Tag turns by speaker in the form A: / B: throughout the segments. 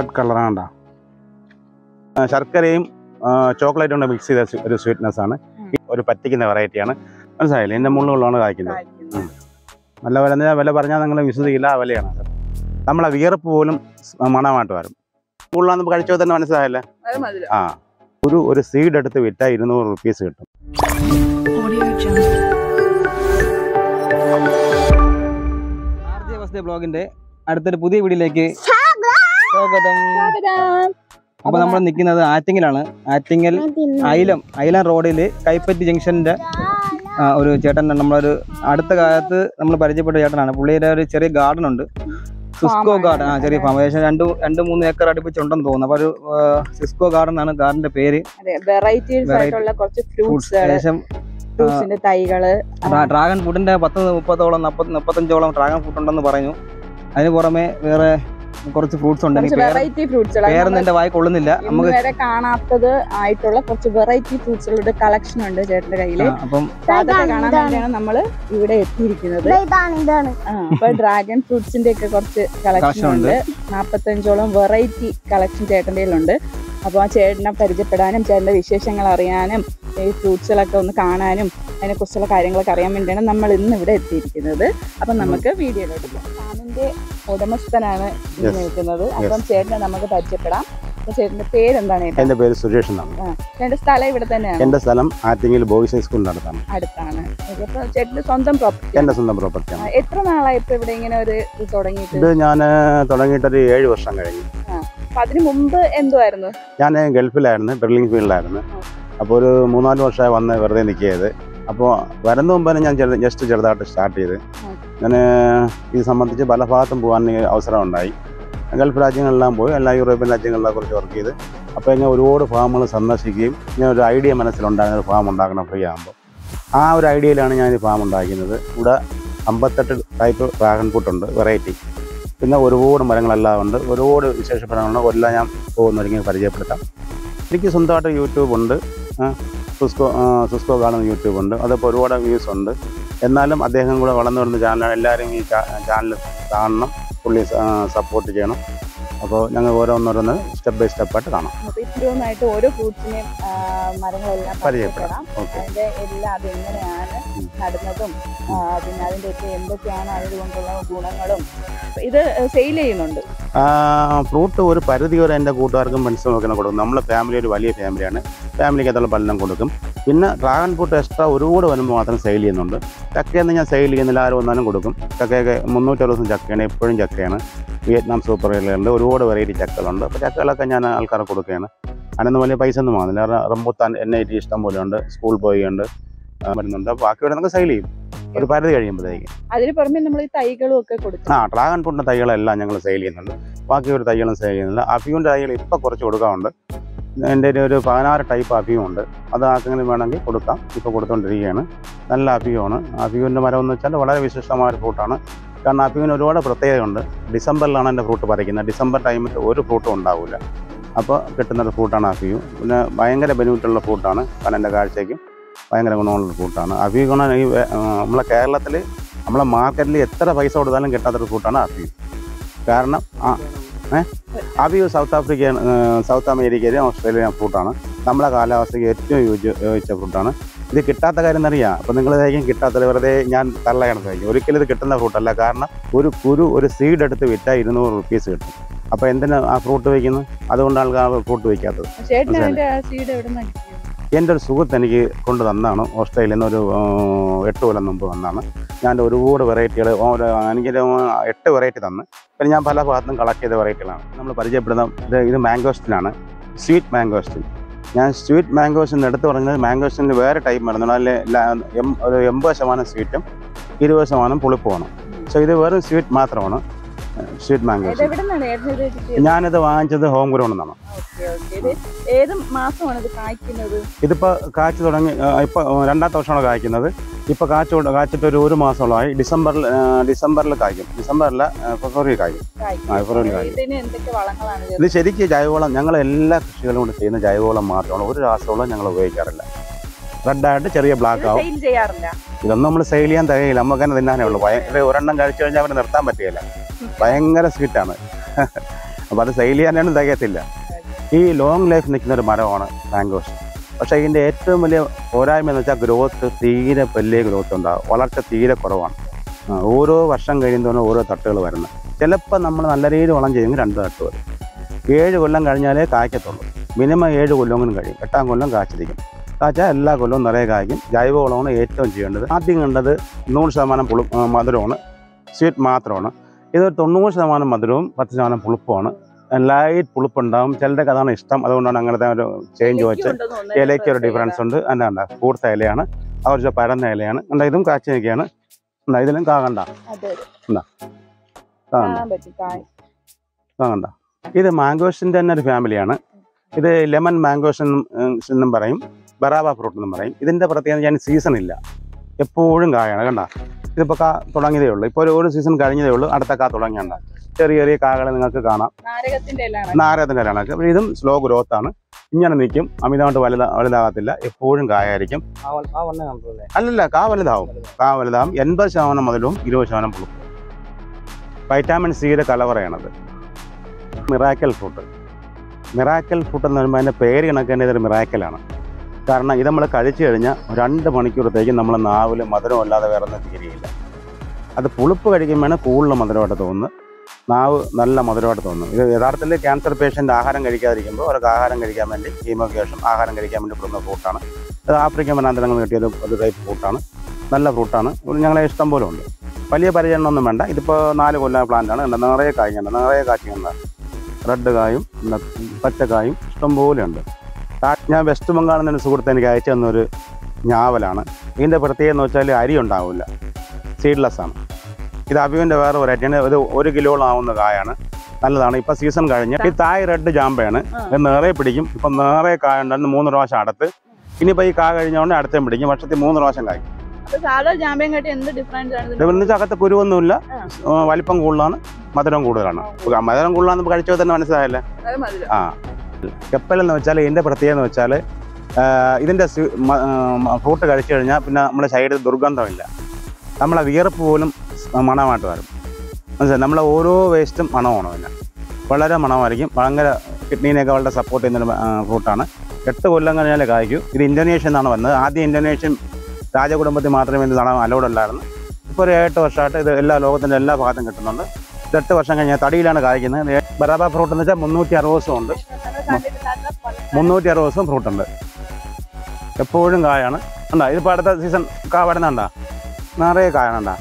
A: Red കളറാണ്ട ശർക്കരയും ആ, ചോക്ലേറ്റും കൊണ്ട് മിക്സ് ചെയ്ത സ്വീ- ഒരു സ്വീറ്റ്നെസ് ആണ്
B: ഉം.
A: ഒരു പറ്റിക്കുന്ന വെറൈറ്റിയാണ് മനസ്സിലായില്ലേ ഇതിന്റെ മുള്ളുകളാണ് കായ്ക്കുന്നത്
B: കായ്ക്കുന്നത്.
A: നല്ല വില എന്താ വില പറഞ്ഞാൽ നിങ്ങൾ വിശ്വസിക്കില്ല ആ വിലയാണ് അത് നമ്മളെ വിയർപ്പ് പോലും സ് മണമായിട്ട് വരും മുള്ളാന്ന് കഴിച്ചോ തന്നെ മനസ്സിലായല്ലേ
B: അത് മതി
A: ആ ഒരു ഒരു സീഡ് എടുത്ത് വിറ്റാൽ ഇരുന്നൂറ് റുപ്പീസ് കിട്ടും
C: Audio Jungle.
D: ആർ ജെ വസ്തേ ബ്ലോഗിന്റെ അടുത്തൊരു പുതിയ വീഡിയോയിലേക്ക് സ്വാഗതം അപ്പൊ നമ്മൾ നിൽക്കുന്നത് ആറ്റിങ്ങലാണ് ആറ്റിങ്ങൽ ഐലം ഐലം റോഡിൽ കൈപ്പറ്റി ജംഗ്ഷന്റെ ആ, ഒരു ചേട്ടൻ നമ്മളൊരു അടുത്ത കാലത്ത് നമ്മൾ പരിചയപ്പെട്ട ചേട്ടനാണ് പുള്ളിയുടെ ഒരു ചെറിയ ഗാർഡൻ ഉണ്ട് സിസ്കോ
B: Farm
D: ഗാർഡൻ ആ ചെറിയ ഫാം ഏകദേശം രണ്ട് രണ്ട് മൂന്ന് ഏക്കർ അടുപ്പിച്ചുണ്ടെന്ന് തോന്നുന്നു അപ്പൊ ഒരു ആ, സിസ്കോ ഗാർഡൻ ആണ് ഗാർഡന്റെ പേര്
B: അതെ വെറൈറ്റീസ്
D: Variety.
B: ആയിട്ടുള്ള കുറച്ച്
D: ഫ്രൂട്ട്സ്
B: ഫ്രൂട്ട്സ്
D: ഏകദേശം
B: ഫ്രൂട്ട്സിന്റെ തൈകള്
D: ഡ്രാ- ഡ്രാഗൺ ഫ്രൂട്ടിന്റെ പത്ത് മുപ്പതോളം നാപ്പത് മുപ്പത്തഞ്ചോളം ഡ്രാഗൺ ഫ്രൂട്ട് ഉണ്ടെന്ന് പറഞ്ഞു അതിന് പുറമെ വേറെ കുറച്ച് ഫ്രൂട്ട്സ് ഉണ്ട്
B: കുറച്ച്
D: എനിക്ക് പേര്
B: വെറൈറ്റി ഫ്രൂട്ട്സുകൾ
D: പേരൊന്നും എന്റെ വായി കൊള്ളുന്നില്ല
B: ഇന്ന്
D: നമുക്ക്
B: വരെ കാണാത്തത് ആയിട്ടുള്ള കുറച്ച് വെറൈറ്റി ഫ്രൂട്ട്സുകളുടെ കളക്ഷൻ ഉണ്ട് ചേട്ടന്റെ കയ്യില്
D: ആ, അപ്പം
B: അപ്പൊ അതൊക്കെ കാണാൻ വേണ്ടിയാണ് നമ്മൾ ഇവിടെ എത്തിയിരിക്കുന്നത്
C: ഇതാണ് ഇതാണ്
B: ആ, അപ്പൊ ഡ്രാഗൺ ഫ്രൂട്ട്സിന്റെ ഒക്കെ കുറച്ച് കളക്ഷൻ
D: Collection
B: ഉണ്ട് നാപ്പത്തഞ്ചോളം വെറൈറ്റി കളക്ഷൻ ചേട്ടൻ്റെ കയ്യിലുണ്ട് അപ്പോൾ ആ ചേട്ടനെ പരിചയപ്പെടാനും ചേട്ടന്റെ വിശേഷങ്ങൾ അറിയാനും ഈ ഫ്രൂട്ട്സുകളൊക്കെ ഒന്ന് കാണാനും അതിനെക്കുറിച്ചുള്ള കാര്യങ്ങളൊക്കെ അറിയാൻ വേണ്ടിയാണ് നമ്മൾ ഇന്ന് ഇവിടെ എത്തിയിരിക്കുന്നത് അപ്പം നമുക്ക് വീഡിയോയിലോട്ട് പോകാം ഫാമിന്റെ ഉടമസ്ഥനാണ് ഇന്ന്
A: Yes.
B: നിൽക്കുന്നത് അപ്പം ചേട്ടനെ നമുക്ക് പരിചയപ്പെടാം അപ്പൊ ചേട്ടന്റെ പേരെന്താണ് ചേട്ടാ
A: എൻ്റെ പേര് സുരേഷ് എന്നാണ്
B: ചേട്ടന്റെ സ്ഥലം ഇവിടെ തന്നെയാണ്
A: എൻ്റെ സ്ഥലം ആറ്റിങ്ങൽ ബോയ്സ് ഹൈസ്കൂളിൻ്റെ അടുത്താണ്
B: അടുത്താണ് അപ്പൊ ചേട്ടന്റെ സ്വന്തം പ്രോപ്പർട്ടി
A: എൻ്റെ സ്വന്തം പ്രോപ്പർട്ടിയാണ്
B: എത്ര നാളായി ഇപ്പൊ ഇവിടെ ഇങ്ങനെ ഒരു ഇത് തുടങ്ങിയിട്ട്
A: ഇത് ഞാൻ തുടങ്ങിയിട്ടൊരു ഏഴ് വർഷം കഴിഞ്ഞു
B: അപ്പൊ അതിന് മുമ്പ് എന്തുവായിരുന്നു
A: ഞാൻ ഗൾഫിലായിരുന്നു ഡ്രില്ലിംഗ് ഫീൽഡിലായിരുന്നു അപ്പോൾ ഒരു മൂന്നാല് വർഷമായി വന്ന് വെറുതെ നിൽക്കിയത് അപ്പോൾ വരുന്ന മുമ്പ് തന്നെ ഞാൻ ചെറു ജസ്റ്റ് ചെറുതായിട്ട് സ്റ്റാർട്ട് ചെയ്ത്
B: ഉം.
A: ഞാൻ ഇത് സംബന്ധിച്ച് പല ഭാഗത്തും പോകാൻ അവസരം ഉണ്ടായി ഗൾഫ് രാജ്യങ്ങളിലെല്ലാം പോയി എല്ലാ യൂറോപ്യൻ രാജ്യങ്ങളിലെ കുറിച്ച് വർക്ക് ചെയ്ത് അപ്പോൾ ഞാൻ ഒരുപാട് ഫാമുകൾ സന്ദർശിക്കുകയും ഞാൻ ഒരു ഐഡിയ മനസ്സിലുണ്ടായിരുന്ന ഒരു ഫാം ഉണ്ടാക്കണം ഫ്രീ ആകുമ്പോൾ ആ ഒരു ഐഡിയയിലാണ് ഞാൻ ഈ ഫാം ഉണ്ടാക്കുന്നത് ഇവിടെ അമ്പത്തെട്ട് ടൈപ്പ് ഡ്രാഗൺ ഫ്രൂട്ട് ഉണ്ട് വെറൈറ്റി പിന്നെ ഒരുപാട് മരങ്ങളെല്ലാം ഉണ്ട് ഒരുപാട് വിശേഷപ്പെടാനുണ്ട് എല്ലാം ഞാൻ പോകുന്നൊരിക്കലും പരിചയപ്പെടുത്താം എനിക്ക് സ്വന്തമായിട്ട് യൂട്യൂബ് ഉണ്ട് ആ, സുസ്കോ ആ, സുസ്കോ കാണുന്ന യൂട്യൂബ് ഉണ്ട് അതപ്പോൾ ഒരുപാട് വ്യൂസ് ഉണ്ട് എന്നാലും അദ്ദേഹം കൂടെ വളർന്നു വരുന്ന ചാനലാണ് എല്ലാവരും ഈ ചാനൽ കാണണം പുള്ളി സപ്പോർട്ട് ചെയ്യണം അപ്പോൾ ഞങ്ങൾ ഓരോന്നോരോന്ന് സ്റ്റെപ്പ് ബൈ സ്റ്റെപ്പായിട്ട് കാണാം
B: അപ്പൊ ഇത്രയൊന്നായിട്ട് ഓരോ ഫ്രൂട്ട്സിനെയും മരങ്ങളെല്ലാം
A: പരിചയപ്പെടാം.
B: പരിചയപ്പെടാം
A: ഓക്കെ
B: അതിന്റെ എല്ലാം അതെങ്ങനെയാണ്
A: ഉം.
B: നടുന്നതും ആ, പിന്നെ അതിന്റെ ഒക്കെ എന്തൊക്കെയാണ് അതുകൊണ്ടുള്ള ഗുണങ്ങളും അപ്പൊ ഇത് സെയിൽ ചെയ്യുന്നുണ്ട്
A: ഫ്രൂട്ട് ഒരു പരിധി വരെ എൻ്റെ കൂട്ടുകാർക്കും മനസ്സിലാക്കാൻ കൊടുക്കും നമ്മളെ ഫാമിലി ഒരു വലിയ ഫാമിലിയാണ് ഫാമിലിക്കകത്തുള്ള പലരും കൊടുക്കും പിന്നെ ഡ്രാഗൺ ഫ്രൂട്ട് എക്സ്ട്രാ ഒരുപാട് വരുമ്പോൾ മാത്രം സെയിൽ ചെയ്യുന്നുണ്ട് ചക്കയൊന്നും ഞാൻ സെയിൽ ചെയ്യുന്നില്ല ആരും വന്നാലും കൊടുക്കും ചക്കയൊക്കെ മുന്നൂറ്ററുപത് ദിവസം ചക്കയാണ് എപ്പോഴും ചക്കയാണ് വിയറ്റ്നാം സൂപ്പർ ഉണ്ട് ഒരുപാട് വെറൈറ്റി ചക്കകളുണ്ട് അപ്പോൾ ചക്കകളൊക്കെ ഞാൻ ആൾക്കാർക്ക് കൊടുക്കുകയാണ് അതിനൊന്നും വലിയ പൈസ ഒന്നും വാങ്ങുന്നില്ല റ- റംബുത്താൻ എൻ ഐ ടി ഇഷ്ടം പോലെ ഉണ്ട് സ്കൂൾ പോയി ഉണ്ട് ആ, വരുന്നുണ്ട് അപ്പോൾ ബാക്കിയോടെ നമുക്ക് സെയിൽ ചെയ്യും ഒരു പരിധി കഴിയുമ്പോഴത്തേക്ക്
B: അതിന് പുറമെ നമ്മൾ ഈ തൈകളും ഒക്കെ കൊടുക്കും
A: ആ ഡ്രാഗൺ ഫ്രൂട്ടിൻ്റെ തൈകളെല്ലാം ഞങ്ങൾ സെയിൽ ചെയ്യുന്നുണ്ട് ബാക്കി ഒരു തൈകളും സെയിൽ ചെയ്യുന്നില്ല അഫ്യൂവിൻ്റെ തൈകൾ ഇപ്പോൾ കുറച്ച് കൊടുക്കാറുണ്ട് എൻ്റെ കയ്യിൽ ഒരു പതിനാറ് ടൈപ്പ് അഫ്യൂ ഉണ്ട് അത് ആർക്കെങ്കിലും വേണമെങ്കിൽ കൊടുക്കാം ഇപ്പോൾ കൊടുത്തുകൊണ്ടിരിക്കുകയാണ് നല്ല അഫ്യൂവാണ് അഫ്യൂവിൻ്റെ മരം എന്ന് വെച്ചാൽ വളരെ വിശിഷ്ടമായ ഒരു ഫ്രൂട്ടാണ് കാരണം അഫ്യൂവിന് ഒരുപാട് പ്രത്യേകതയുണ്ട് ഡിസംബറിലാണ് എൻ്റെ ഫ്രൂട്ട് പറിക്കുന്നത് ഡിസംബർ ടൈമിൽ ഒരു ഫ്രൂട്ടും ഉണ്ടാവില്ല അപ്പോൾ കിട്ടുന്ന ഒരു ഫ്രൂട്ടാണ് അഫ്യൂ പിന്നെ ഭയങ്കര ബെനിഫിറ്റുള്ള ഫ്രൂട്ടാണ് കാരണം എൻ്റെ കാഴ്ചയ്ക്കും ഭയങ്കര ഗുണമുള്ള ഫ്രൂട്ടാണ് അഫ്യൂ ഗുണം ഈ വേ- ആ, നമ്മളെ കേരളത്തിൽ നമ്മളെ മാർക്കറ്റിൽ എത്ര പൈസ കൊടുത്താലും കിട്ടാത്തൊരു ഫ്രൂട്ടാണ് അഫ്യൂ കാരണം ആ ഏഹ് അഫ്യൂ സൗത്ത് ആഫ്രിക്ക സൗത്ത് അമേരിക്കയിലെ ഓസ്ട്രേലിയൻ ഫ്രൂട്ടാണ് നമ്മളെ കാലാവസ്ഥയ്ക്ക് ഏറ്റവും യോജി യോജിച്ച ഫ്രൂട്ടാണ് ഇത് കിട്ടാത്ത കാര്യം എന്നറിയാം അപ്പം നിങ്ങൾ ഇതായിരിക്കും കിട്ടാത്തത് വെറുതെ ഞാൻ തള്ളയാണ് കഴിക്കും ഒരിക്കലും ഇത് കിട്ടുന്ന ഫ്രൂട്ടല്ല കാരണം ഒരു കുരു ഒരു സീഡ് എടുത്ത് വിറ്റാൽ ഇരുന്നൂറ് റുപ്പീസ് കിട്ടും അപ്പോൾ എന്തിനാ ആ ഫ്രൂട്ട് വയ്ക്കുന്നത് അതുകൊണ്ടാണ് ആൾക്കാർ ഫ്രൂട്ട് വയ്ക്കാത്തത്
B: ചേട്ടന്
A: മനസ്സിലായി.
B: അതിന്റെ സീഡ് എവിടെ നിന്ന് കിട്ടിയത്
A: എൻ്റെ ഒരു സുഹൃത്ത് എനിക്ക് കൊണ്ട് തന്നാണ് ഓസ്ട്രേലിയയിൽ നിന്ന് ഒരു ആ, എട്ട് കൊല്ലം മുമ്പ് വന്നാണ് ഞാൻ ഒരുപാട് വെറൈറ്റികൾ എനിക്കൊരു എട്ട് വെറൈറ്റി തന്ന് പിന്നെ ഞാൻ പല ഭാഗത്തും കളക്ട് ചെയ്ത വെറൈറ്റികളാണ് നമ്മൾ പരിചയപ്പെടുന്ന ഇത് ഇത് മാംഗോസ്റ്റിനാണ് സ്വീറ്റ് മാംഗോസ്റ്റിൻ ഞാൻ സ്വീറ്റ് മാംഗോസ്റ്റിൻ എടുത്ത് പറഞ്ഞത് മാംഗോസ്റ്റിൻ്റെ വേറെ ടൈപ്പ് മരുന്നുണ്ട് അതിൽ ല- എം- ഒരു എൺപത് ശതമാനം സ്വീറ്റും ഇരുപത് ശതമാനം പുളിപ്പുമാണ് സോ ഇത് വെറും സ്വീറ്റ് മാത്രമാണ് സ്വീറ്റ്
B: ഇത്
A: മാംഗോസ്റ്റിൻ
B: എവിടെ നിന്നാണ് ചേട്ടന് ഇത് കിട്ടിയത്
A: ഞാനിത് വാങ്ങിച്ചത് ഹോം ഗ്രൗണ്ടിൽ നിന്നാണ്
B: ഓക്കെ ഓക്കെ ഇത് ഏത് മാസമാണ് ഇത് കായ്ക്കുന്നത്
A: ഇതിപ്പോൾ കാഴ്ച തുടങ്ങി ഇപ്പോൾ രണ്ടാമത്തെ വർഷമാണ് കായ്ക്കുന്നത് ഇപ്പോൾ കാഴ്ച കൊണ്ട്- കായ്ച്ചിട്ട് ഒരു ഒരു മാസത്തോളമായി ഡിസംബറിൽ ആ, ഡിസംബറിൽ കായ്ക്കും ഡിസംബറിൽ ഫെബ്രുവരി കായ്ക്കും
B: കായ്ക്കും
A: ആ ഫെബ്രുവരി കായ്ക്കും
B: ഇതിന് എന്തൊക്കെ വളങ്ങളാണ്
A: ഇത് ശരിക്കും ജൈവവളം ഞങ്ങൾ എല്ലാ കൃഷികളും കൊണ്ട് ചെയ്യുന്ന ജൈവവളം മാത്രമാണ് ഒരു രാസവളം ഞങ്ങൾ ഉപയോഗിക്കാറില്ല റെഡായിട്ട് ചെറിയ ബ്ലാക്ക് ആവും
B: സെയിൽ ചെയ്യാറില്ല
A: ഇതൊന്നും നമ്മൾ സെയിൽ ചെയ്യാൻ തികയില്ല നമുക്ക് തന്നെ തിന്നാനേ ഉള്ളൂ ഭയങ്കര ഒരെണ്ണം കഴിച്ചു കഴിഞ്ഞാൽ അവരെ നിർത്താൻ പറ്റുകയില്ല ഭയങ്കര സ്വീറ്റാണ് അപ്പോൾ അത് സെയിൽ ചെയ്യാനാണ് തികയത്തില്ല ഈ ലോങ് ലൈഫ് നിൽക്കുന്ന ഒരു മരമാണ് മാംഗോസ് പക്ഷേ ഇതിൻ്റെ ഏറ്റവും വലിയ പോരായ്മ എന്ന് വെച്ചാൽ ഗ്രോത്ത് തീരെ വലിയ ഗ്രോത്ത് ഉണ്ടാകും വളർച്ച തീരെ കുറവാണ് ആ, ഓരോ വർഷം കഴിയുന്നതോറും ഓരോ തട്ടുകൾ വരുന്നത് ചിലപ്പോൾ നമ്മൾ നല്ല രീതിയിൽ വളം ചെയ്യുമെങ്കിൽ രണ്ട് തട്ട് വരും ഏഴ് കൊല്ലം കഴിഞ്ഞാലേ കായ്ക്കത്തുള്ളൂ മിനിമം ഏഴ് കൊല്ലമെങ്കിലും കഴിയും എട്ടാം കൊല്ലം കാച്ചിരിക്കും കാച്ചാൽ എല്ലാ കൊല്ലവും നിറയെ കായ്ക്കും ജൈവവളമാണ് ഏറ്റവും ചെയ്യേണ്ടത് ആദ്യം കണ്ടത് നൂറ് ശതമാനം പുളു ആ, മധുരമാണ് സ്വീറ്റ് മാത്രമാണ് ഇത് തൊണ്ണൂറ് ശതമാനം മധുരവും പത്ത് ശതമാനം പുളിപ്പുമാണ് ലൈറ്റ് പുളിപ്പുണ്ടാവും ചിലരുടെ അതാണ് ഇഷ്ടം അതുകൊണ്ടാണ് അങ്ങനത്തെ ഒരു ചേഞ്ച് വെച്ച് ഇലയ്ക്ക് ഒരു ഡിഫറൻസ് ഉണ്ട് എന്താ കണ്ട കൂർത്ത ഇലയാണ് ആ ഒരു പരന്ന ഇലയാണ് കണ്ട ഇതും കാച്ചി നിൽക്കുകയാണ് എന്താ ഇതിലും കാകണ്ട
B: അതെ
A: കാകണ്ട
B: കാണാൻ പറ്റും കായ്
A: കാകണ്ട ഇത് മാംഗോസിൻ്റെ തന്നെ ഒരു ഫാമിലിയാണ് ഇത് ലെമൺ മാംഗോസ് എന്നും ഉം, എന്നും പറയും ബറാബ ഫ്രൂട്ട് എന്നും പറയും ഇതിൻ്റെ പ്രത്യേകത ഞാൻ സീസൺ ഇല്ല എപ്പോഴും കായാണ് കണ്ട ഇതിപ്പോൾ കാ തുടങ്ങിയതേ ഉള്ളൂ ഇപ്പോൾ ഒരു ഒരു സീസൺ കഴിഞ്ഞതേ ഉള്ളൂ അടുത്ത കാ തുടങ്ങിയണ്ട ചെറിയ ചെറിയ കാകൾ നിങ്ങൾക്ക് കാണാം
B: നാരകത്തിന്റെ ഇലാണ്
A: നാരകത്തിൻ്റെ കണക്ക് അപ്പോൾ ഇതും സ്ലോ ഗ്രോത്ത് ആണ് ഇങ്ങനെ നിൽക്കും അമിതമായിട്ട് വലുതാ വലുതാകത്തില്ല എപ്പോഴും കായായിരിക്കും
D: ആ വ- ആ വണ്ണം കണ്ടല്ലേ
A: അല്ലല്ല കാ വലുതാവും കാ വലുതാവും എൺപത് ശതമാനം മുതലും ഇരുപത് ശതമാനം പുളിപ്പ് വൈറ്റാമിൻ സിയുടെ കലവറയാണത് മിറാക്കൽ ഫ്രൂട്ട് മിറാക്കൽ ഫ്രൂട്ട് എന്ന് പറയുമ്പോൾ അതിൻ്റെ പേര് കണക്ക് തന്നെ ഇതൊരു മിറാക്കലാണ് കാരണം ഇത് നമ്മൾ കഴിച്ചു കഴിഞ്ഞാൽ രണ്ട് മണിക്കൂറത്തേക്ക് നമ്മൾ നാവിൽ മധുരം അല്ലാതെ വേറെ ഒന്നും തിരിയില്ല അത് പുളിപ്പ് കഴിക്കുമ്പോഴാണ് കൂടുതൽ മധുരമായിട്ട് തോന്നുന്നത് നാവ് നല്ല മധുരമായിട്ട് തോന്നും ഇത് യഥാർത്ഥത്തിൽ ക്യാൻസർ പേഷ്യൻ്റ് ആഹാരം കഴിക്കാതിരിക്കുമ്പോൾ അവർക്ക് ആഹാരം കഴിക്കാൻ വേണ്ടി കീമോയ്ക്ക് ശേഷം ആഹാരം കഴിക്കാൻ വേണ്ടി കൊടുക്കുന്ന ഫ്രൂട്ടാണ് ഇത് ആഫ്രിക്കൻ വനാന്തരങ്ങൾ കിട്ടിയ ഒരു ഒരു ടൈപ്പ് ഫ്രൂട്ടാണ് നല്ല ഫ്രൂട്ടാണ് ഞങ്ങളെ ഇഷ്ടം പോലെ ഉണ്ട് വലിയ പരിചരണമൊന്നും വേണ്ട ഇതിപ്പോൾ നാല് കൊല്ലം പ്ലാന്റാണ് കണ്ടോ നിറയെ കായ്ക്കണ്ട നിറയെ കായ്ക്കണ്ട റെഡ് കായും പിന്നെ പച്ചക്കായും ഇഷ്ടംപോലെ ഉണ്ട് താ- ഞാൻ വെസ്റ്റ് ബംഗാളിൽ നിന്ന് ഒരു സുഹൃത്ത് എനിക്ക് അയച്ചു തന്നൊരു ഞാവലാണ് ഇതിൻ്റെ പ്രത്യേകത എന്ന് വെച്ചാൽ അരി ഉണ്ടാവില്ല സീഡ്ലെസ് ആണ് ഇത് അബിയുവിൻ്റെ വേറെ വെറൈറ്റിയാണ് ഇത് ഒരു കിലോളം ആവുന്ന കായാണ് നല്ലതാണ് ഇപ്പം സീസൺ കഴിഞ്ഞ് ഈ തായ് റെഡ് ജാമ്പയാണ് ഇത് നിറയെ പിടിക്കും ഇപ്പം നിറയെ കായ ഉണ്ടായിരുന്നു മൂന്ന് പ്രാവശ്യം അടുത്ത് ഇനിയിപ്പോൾ ഈ കാ കഴിഞ്ഞോണ്ട് അടുത്തേം പിടിക്കും വർഷത്തിൽ മൂന്ന് പ്രാവശ്യം കായ്ക്കും
B: അപ്പൊ സാധാ ജാമ്യം കാട്ടി എന്ത് ഡിഫറൻസ് ആണ് ഇതിന്?
A: ഇതെന്ന് വെച്ചാൽ അകത്ത് കുരുവൊന്നുമില്ല
B: ആ.
A: ആ, വലിപ്പം കൂടുതലാണ് മധുരം കൂടുതലാണ് മധുരം കൂടുതലാണെന്ന് കഴിച്ചോ തന്നെ മനസ്സിലായല്ലേ
B: അത് മധുരം.
A: ആ കപ്പൽ എന്ന് വെച്ചാൽ ഇതിൻ്റെ പ്രത്യേകത എന്ന് വെച്ചാൽ ഇതിൻ്റെ ഫ്രൂട്ട് കഴിച്ചു കഴിഞ്ഞാൽ പിന്നെ നമ്മുടെ ശരീരത്തിൽ ദുർഗന്ധമില്ല നമ്മളെ വിയർപ്പ് പോലും സ് മണമായിട്ട് വരും മനസ്സിലായി നമ്മളെ ഓരോ വേസ്റ്റും മണമാണ് പിന്നെ വളരെ മണമായിരിക്കും ഭയങ്കര കിഡ്നീനെയൊക്കെ വളരെ സപ്പോർട്ട് ചെയ്യുന്നൊരു ഫ്രൂട്ടാണ് എട്ട് കൊല്ലം കഴിഞ്ഞാൽ കായ്ക്കൂ ഇത് ഇന്തോനേഷ്യ എന്നാണ് വന്നത് ആദ്യം ഇന്തോനേഷ്യൻ രാജകുടുംബത്തിൽ മാത്രമേ ഇത് നടാൻ അലൗഡ് അല്ലായിരുന്നു ഇപ്പോൾ ഒരു എട്ട് വർഷമായിട്ട് ഇത് എല്ലാ ലോകത്തിൻ്റെ എല്ലാ ഭാഗത്തും കിട്ടുന്നുണ്ട് ഇത് എട്ട് വർഷം കഴിഞ്ഞാൽ തടിയിലാണ് കായ്ക്കുന്നത് ബറാബ ഫ്രൂട്ട് എന്ന് വെച്ചാൽ മുന്നൂറ്റി അറുപത് ദിവസം ഉണ്ട്
B: നമ്മള് കണ്ടിട്ടില്ലാത്ത പല
A: മുന്നൂറ്റി അറുപത് ദിവസം ഫ്രൂട്ട് ഉണ്ട് എപ്പോഴും കായാണ് ഉണ്ടാ ഇതിപ്പോൾ അടുത്ത സീസൺ കാ വരുന്നുണ്ടാ നിറയെ കായണണ്ടാ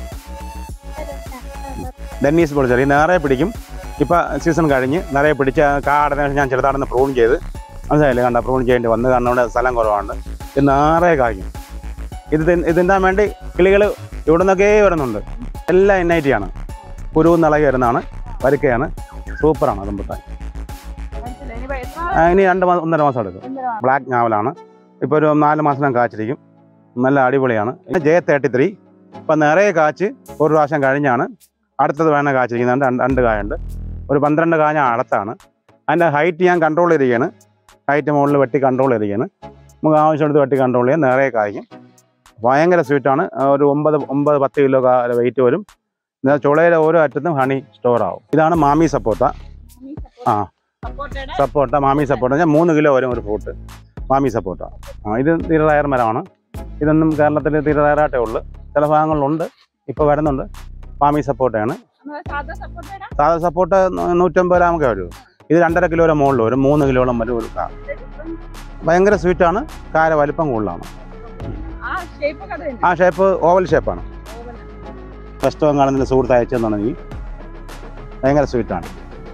A: ഡെന്നീസ് പൊളിച്ചറി നിറയെ പിടിക്കും ഇപ്പം സീസൺ കഴിഞ്ഞ് നിറയെ പിടിച്ച് കാ അടഞ്ഞ ശേഷം ഞാൻ ചെറുതാണെന്ന് പ്രൂൺ ചെയ്ത് മനസ്സിലായില്ലേ കണ്ട പ്രൂൺ ചെയ്യേണ്ടി വന്ന് കാരണം ഇവിടെ സ്ഥലം കുറവാണ് ഇത് നിറയെ കായ്ക്കും ഇത് തിൻ- ഇത് തിന്നാൻ വേണ്ടി കിളികൾ ഇവിടെ നിന്നൊക്കെ വരുന്നുണ്ട് എല്ലാം എൻ ഐ ടി ആണ് കുരുവും നിളകി വരുന്നതാണ് വരിക്കയാണ് സൂപ്പറാണ് അതുമ്പത്താൻ
B: മനസ്സിലായി. ഇനിയിപ്പോ എത്ര
A: ആ, ഇനി രണ്ട് മാസം ഒന്നര മാസം എടുക്കും
B: എന്തിനാ?
A: ബ്ലാക്ക് ഞാവലാണ് ഇപ്പോൾ ഒരു നാല് മാസം കാച്ചിരിക്കും നല്ല അടിപൊളിയാണ് ജെ തേർട്ടി ത്രീ ഇപ്പം നിറയെ കാച്ച് ഒരു പ്രാവശ്യം കഴിഞ്ഞാണ് അടുത്തത് വേണം കാച്ചിരിക്കുന്നുണ്ട് രണ്ട് രണ്ട് കായുണ്ട് ഒരു പന്ത്രണ്ട് കായ അടുത്താണ് അതിൻ്റെ ഹൈറ്റ് ഞാൻ കൺട്രോൾ ചെയ്തിരിക്കുകയാണ് ഹൈറ്റ് മുകളിൽ വെട്ടി കൺട്രോൾ ചെയ്തിരിക്കുകയാണ് നമുക്ക് ആവശ്യമെടുത്ത് വെട്ടി കൺട്രോൾ ചെയ്യാൻ നിറയെ കായ്ക്കും ഭയങ്കര സ്വീറ്റാണ് ഒരു ഒമ്പത് ഒമ്പത് പത്ത് കിലോ വെയിറ്റ് വരും എന്നാൽ ചുളയുടെ ഓരോ അറ്റത്തും ഹണി സ്റ്റോർ ആവും ഇതാണ് മാമി സപ്പോട്ട ആ.
B: സപ്പോർട്ടയുടെ
A: സപ്പോട്ട മാമി സപ്പോട്ട ഞാൻ മൂന്ന് കിലോ വരും ഒരു ഫ്രൂട്ട് മാമി സപ്പോട്ട ആ ഇത് തീരെ റയർ മരമാണ് ഇതൊന്നും കേരളത്തിൽ തീരെ റയറായിട്ടേ ഉള്ളൂ ചില ഭാഗങ്ങളിലുണ്ട് ഇപ്പോൾ വരുന്നുണ്ട് മാമി സപ്പോട്ടയാണ്
B: നമ്മളെ സാധാ സപ്പോർട്ടയുടെ
A: സാധാ സപ്പോട്ട നൂറ്റമ്പത് ഗ്രാമൊക്കെ വരും ഇത് രണ്ടര കിലോയുടെ മുകളിൽ വരും മൂന്ന് കിലോളം വരും ഒരു കാ ഭയങ്കര സ്വീറ്റാണ് കാര വലിപ്പം കൂടുതലാണ്
B: ആ ഷേപ്പ് കട തന്നെ
A: ആ ഷേപ്പ് ഓവൽ ഷേപ്പാണ് വെസ്റ്റ് ബംഗാളിൽ നിന്ന് സുഹൃത്ത് അയച്ചെന്നുണ്ടെങ്കിൽ ഭയങ്കര സ്വീറ്റാണ്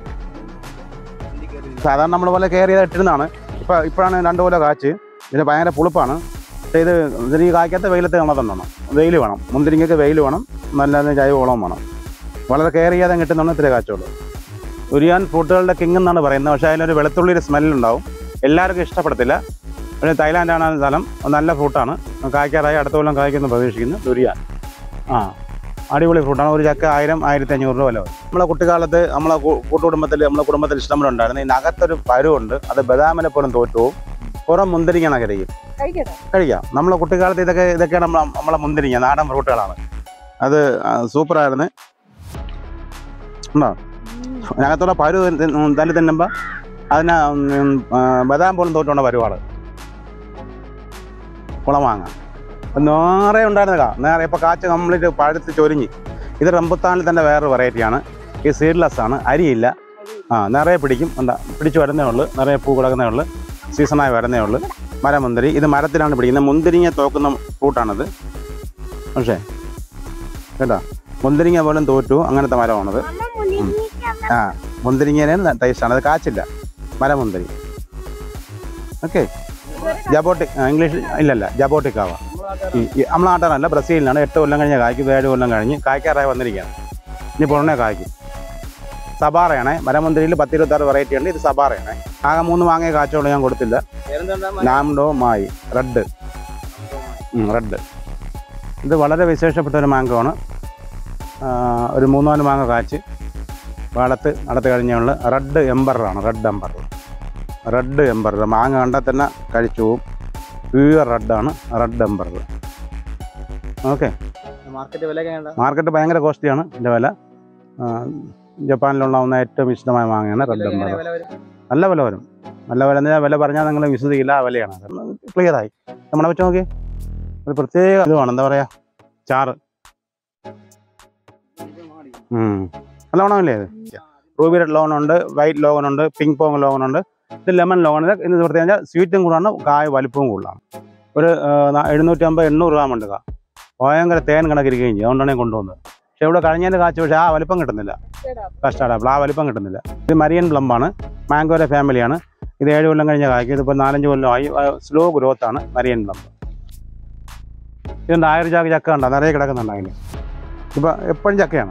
A: സാധാരണ നമ്മൾ പോലെ കെയർ ചെയ്ത് ഇട്ടിരുന്നതാണ് ഇപ്പോൾ ഇപ്പോഴാണ് രണ്ട് കൊല്ലം കാച്ച് ഇത് ഭയങ്കര പുളിപ്പാണ് പക്ഷേ ഇത് ഇതിന് ഈ കായ്ക്കാത്ത വെയിലത്ത് നടത്തണം വെയിൽ വേണം മുന്തിരിങ്ങയ്ക്ക് വെയിൽ വേണം നല്ല ജൈവവളവും വേണം വളരെ കെയർ ചെയ്യാതെ കിട്ടുന്നതാണ് ഇത്രേ കാച്ചുള്ളൂ ഉരിയാൻ ഫ്രൂട്ടുകളുടെ കിങ് എന്നാണ് പറയുന്നത് പക്ഷേ അതിലൊരു വെളുത്തുള്ളിയുടെ സ്മെല്ലുണ്ടാവും എല്ലാവർക്കും ഇഷ്ടപ്പെടത്തില്ല പക്ഷേ തായ്ലാൻഡാണ് ആ സ്ഥലം നല്ല ഫ്രൂട്ടാണ് കായ്ക്കാറായി അടുത്ത കൊല്ലം കായ്ക്കുമെന്ന് പ്രതീക്ഷിക്കുന്നു ദുരിയാൻ ആ അടിപൊളി ഫ്രൂട്ടാണ് ഒരു ചക്ക ആയിരം ആയിരത്തി അഞ്ഞൂറ് രൂപ വില വരും. നമ്മളെ കുട്ടിക്കാലത്ത് നമ്മളെ കു- കൂട്ടുകുടുംബത്തിൽ നമ്മളെ കുടുംബത്തിൽ ഇഷ്ടംപോലെ ഉണ്ടായിരുന്നു ഇതിനകത്തൊരു പരുവുണ്ട് അത് ബദാമിനെ പോലും തോറ്റു പോകും പുറം മുന്തിരിങ്ങ കഴിക്കും
B: കഴിക്കട്ടെ
A: കഴിക്കാം നമ്മളെ കുട്ടിക്കാലത്ത് ഇതൊക്കെ ഇതൊക്കെയാണ് നമ്മളെ നമ്മളെ മുന്തിരിങ്ങ നാടൻ ഫ്രൂട്ടുകളാണ് അത് ആ, സൂപ്പറായിരുന്നു ഉണ്ടോ അതിനകത്തുള്ള പരു തല്ലി തിന്നുമ്പോൾ അതിന് ഉം, ആ, ബദാം പോലും തോറ്റുകൊണ്ട് വരുവാള് കുളമാങ്ങ നേറെ ഉണ്ടായിരുന്നതാ നേരെ ഇപ്പോൾ കാച്ച് കംപ്ലീറ്റ് പഴുത്ത് ചൊരിഞ്ഞ് ഇത് റംബുത്താനിൽ തന്നെ വേറൊരു വെറൈറ്റിയാണ് ഈ സീഡ്ലെസ് ആണ് അരിയില്ല ആ നിറയെ പിടിക്കും എന്താ പിടിച്ച് വരുന്നേ ഉള്ളൂ നിറയെ പൂ കിടക്കുന്നേ ഉള്ളൂ സീസണായി വരുന്നേ ഉള്ളൂ മരമുന്തിരി ഇത് മരത്തിലാണ് പിടിക്കുന്നത് മുന്തിരിങ്ങ തോക്കുന്ന ഫ്രൂട്ടാണിത് പക്ഷേ കേട്ടോ മുന്തിരിങ്ങ പോലും തോറ്റു അങ്ങനത്തെ മരമാണത് ആ മുന്തിരിങ്ങേനെ ടേസ്റ്റാണ് അത് കാച്ചില്ല മരമുന്തിരി ഓക്കെ ജബോട്ടിക് ഇംഗ്ലീഷ് ഇല്ലല്ല ജബോട്ടിക് ആവാം ഈ ഈ നമ്മളെ നാട്ടിലല്ല ബ്രസീലിലാണ് എട്ട് കൊല്ലം കഴിഞ്ഞ് കായ്ക്കും ഏഴ് കൊല്ലം കഴിഞ്ഞ് കായ്ക്കാറായി വന്നിരിക്കുകയാണ് ഇനി പുറമെ കായ്ക്കും സബാറയാണേ മരമുന്തിരിയിൽ പത്ത് ഇരുപത്താറ് വെറൈറ്റി ഉണ്ട് ഇത് സബാറയാണേ ആകെ മൂന്ന് മാങ്ങയെ കാച്ചോളം ഞാൻ കൊടുത്തില്ല നാംഡോ മായി റെഡ് റെഡ് ഇത് വളരെ വിശേഷപ്പെട്ട ഒരു മാങ്കോ ആണ് ആ, ഒരു മൂന്നാല് മാങ്ങ കാച്ച് വളത്ത് നടത്ത് കഴിഞ്ഞുള്ള റെഡ് എംബറാണ് റെഡ് എംബർ റെഡ് എംബർ മാങ്ങ കണ്ടാൽ തന്നെ കഴിച്ചു പോവും പ്യൂർ റെഡാണ് റെഡ് എംബർ ഓക്കെ
D: മാർക്കറ്റ് വില എങ്ങനെയുണ്ട്
A: മാർക്കറ്റ് ഭയങ്കര കോസ്റ്റ്ലിയാണ് ഇതിൻ്റെ വില ആ, ജപ്പാനിലുണ്ടാവുന്ന ഏറ്റവും ഇഷ്ടമായ മാങ്ങയാണ് റെഡ് എംബർ
D: വില വരും
A: നല്ല വില വരും നല്ല വില എന്ന് വില പറഞ്ഞാൽ നിങ്ങൾ വിശ്വസിക്കില്ല ആ വിലയാണ് ക്ലിയർ ആയി നമ്മളെ വെച്ച് നോക്കി ഒരു പ്രത്യേക ഇതുമാണ് എന്താ പറയാ ചാറ് ഉം. നല്ല ഓണമല്ലേ ഇത് റൂബി റെഡ് ലോൺ ഉണ്ട് വൈറ്റ് ലോഗൻ ഉണ്ട് പിങ്ക് പോങ് ലോഗൻ ഉണ്ട് ഇത് ലെമൺ ലോഗൻ ഇത് ഇന്ന് പ്രത്യേകം വെച്ചാൽ സ്വീറ്റും കൂടാണ് കായ വലിപ്പവും കൂടുതലാണ് ഒരു എഴുന്നൂറ്റി അമ്പത് എണ്ണൂറ് ഗ്രാം ഉണ്ട് കാ ഭയങ്കര തേൻ കണക്കിരിക്കുകയും ചെയ്യും അതുകൊണ്ടാണ് ഞാൻ കൊണ്ടുവന്നത് പക്ഷെ ഇവിടെ കഴിഞ്ഞതിൻ്റെ കാച്ച് പക്ഷേ ആ വലിപ്പം കിട്ടുന്നില്ല കസ്റ്റാർഡ് ആപ്പിൾ ആ വലിപ്പം കിട്ടുന്നില്ല ഇത് മരിയൻ പ്ലംബാണ് മാംഗോയുടെ ഫാമിലിയാണ് ഇത് ഏഴ് കൊല്ലം കഴിഞ്ഞ കായ്ക്കും ഇതിപ്പോൾ നാലഞ്ച് കൊല്ലമായി സ്ലോ ഗ്രോത്ത് ആണ് മരിയൻ പ്ലംബ് ഇതുണ്ട് ആയിരം ചാക്ക് ചക്ക ഉണ്ടോ നിറയെ കിടക്കുന്നുണ്ട് അതിന് ഇപ്പം എപ്പോഴും ചക്കയാണ്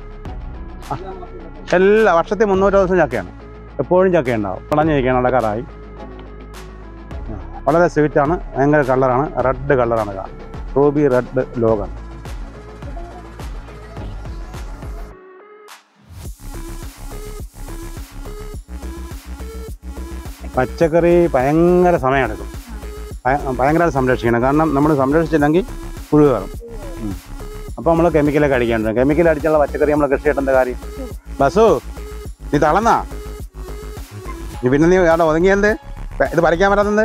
A: എല്ലാ വർഷത്തിൽ മുന്നൂറ് ദിവസം ചക്കയാണ് എപ്പോഴും ചക്ക ഉണ്ടാവും വിളഞ്ഞിരിക്കുകയാണ് നടക്കാറായി ആ, വളരെ സ്വീറ്റാണ് ഭയങ്കര കളറാണ് റെഡ് കളറാണ് റൂബി റെഡ് ലോഗൻ പച്ചക്കറി ഭയങ്കര സമയമെടുക്കും ഭയ- ഭയങ്കര സംരക്ഷിക്കണം കാരണം നമ്മൾ സംരക്ഷിച്ചില്ലെങ്കിൽ പുഴു കയറും അപ്പോൾ നമ്മൾ കെമിക്കലൊക്കെ അടിക്കേണ്ടത് കെമിക്കൽ അടിച്ചുള്ള പച്ചക്കറി നമ്മൾ കൃഷി ചെയ്യേണ്ട കാര്യം ബസ്സു നീ തളന്നാ നീ പിന്നെ നീ അവിടെ ഒതുങ്ങിയത് ഇത് പറിക്കാൻ പറ്റാത്തത്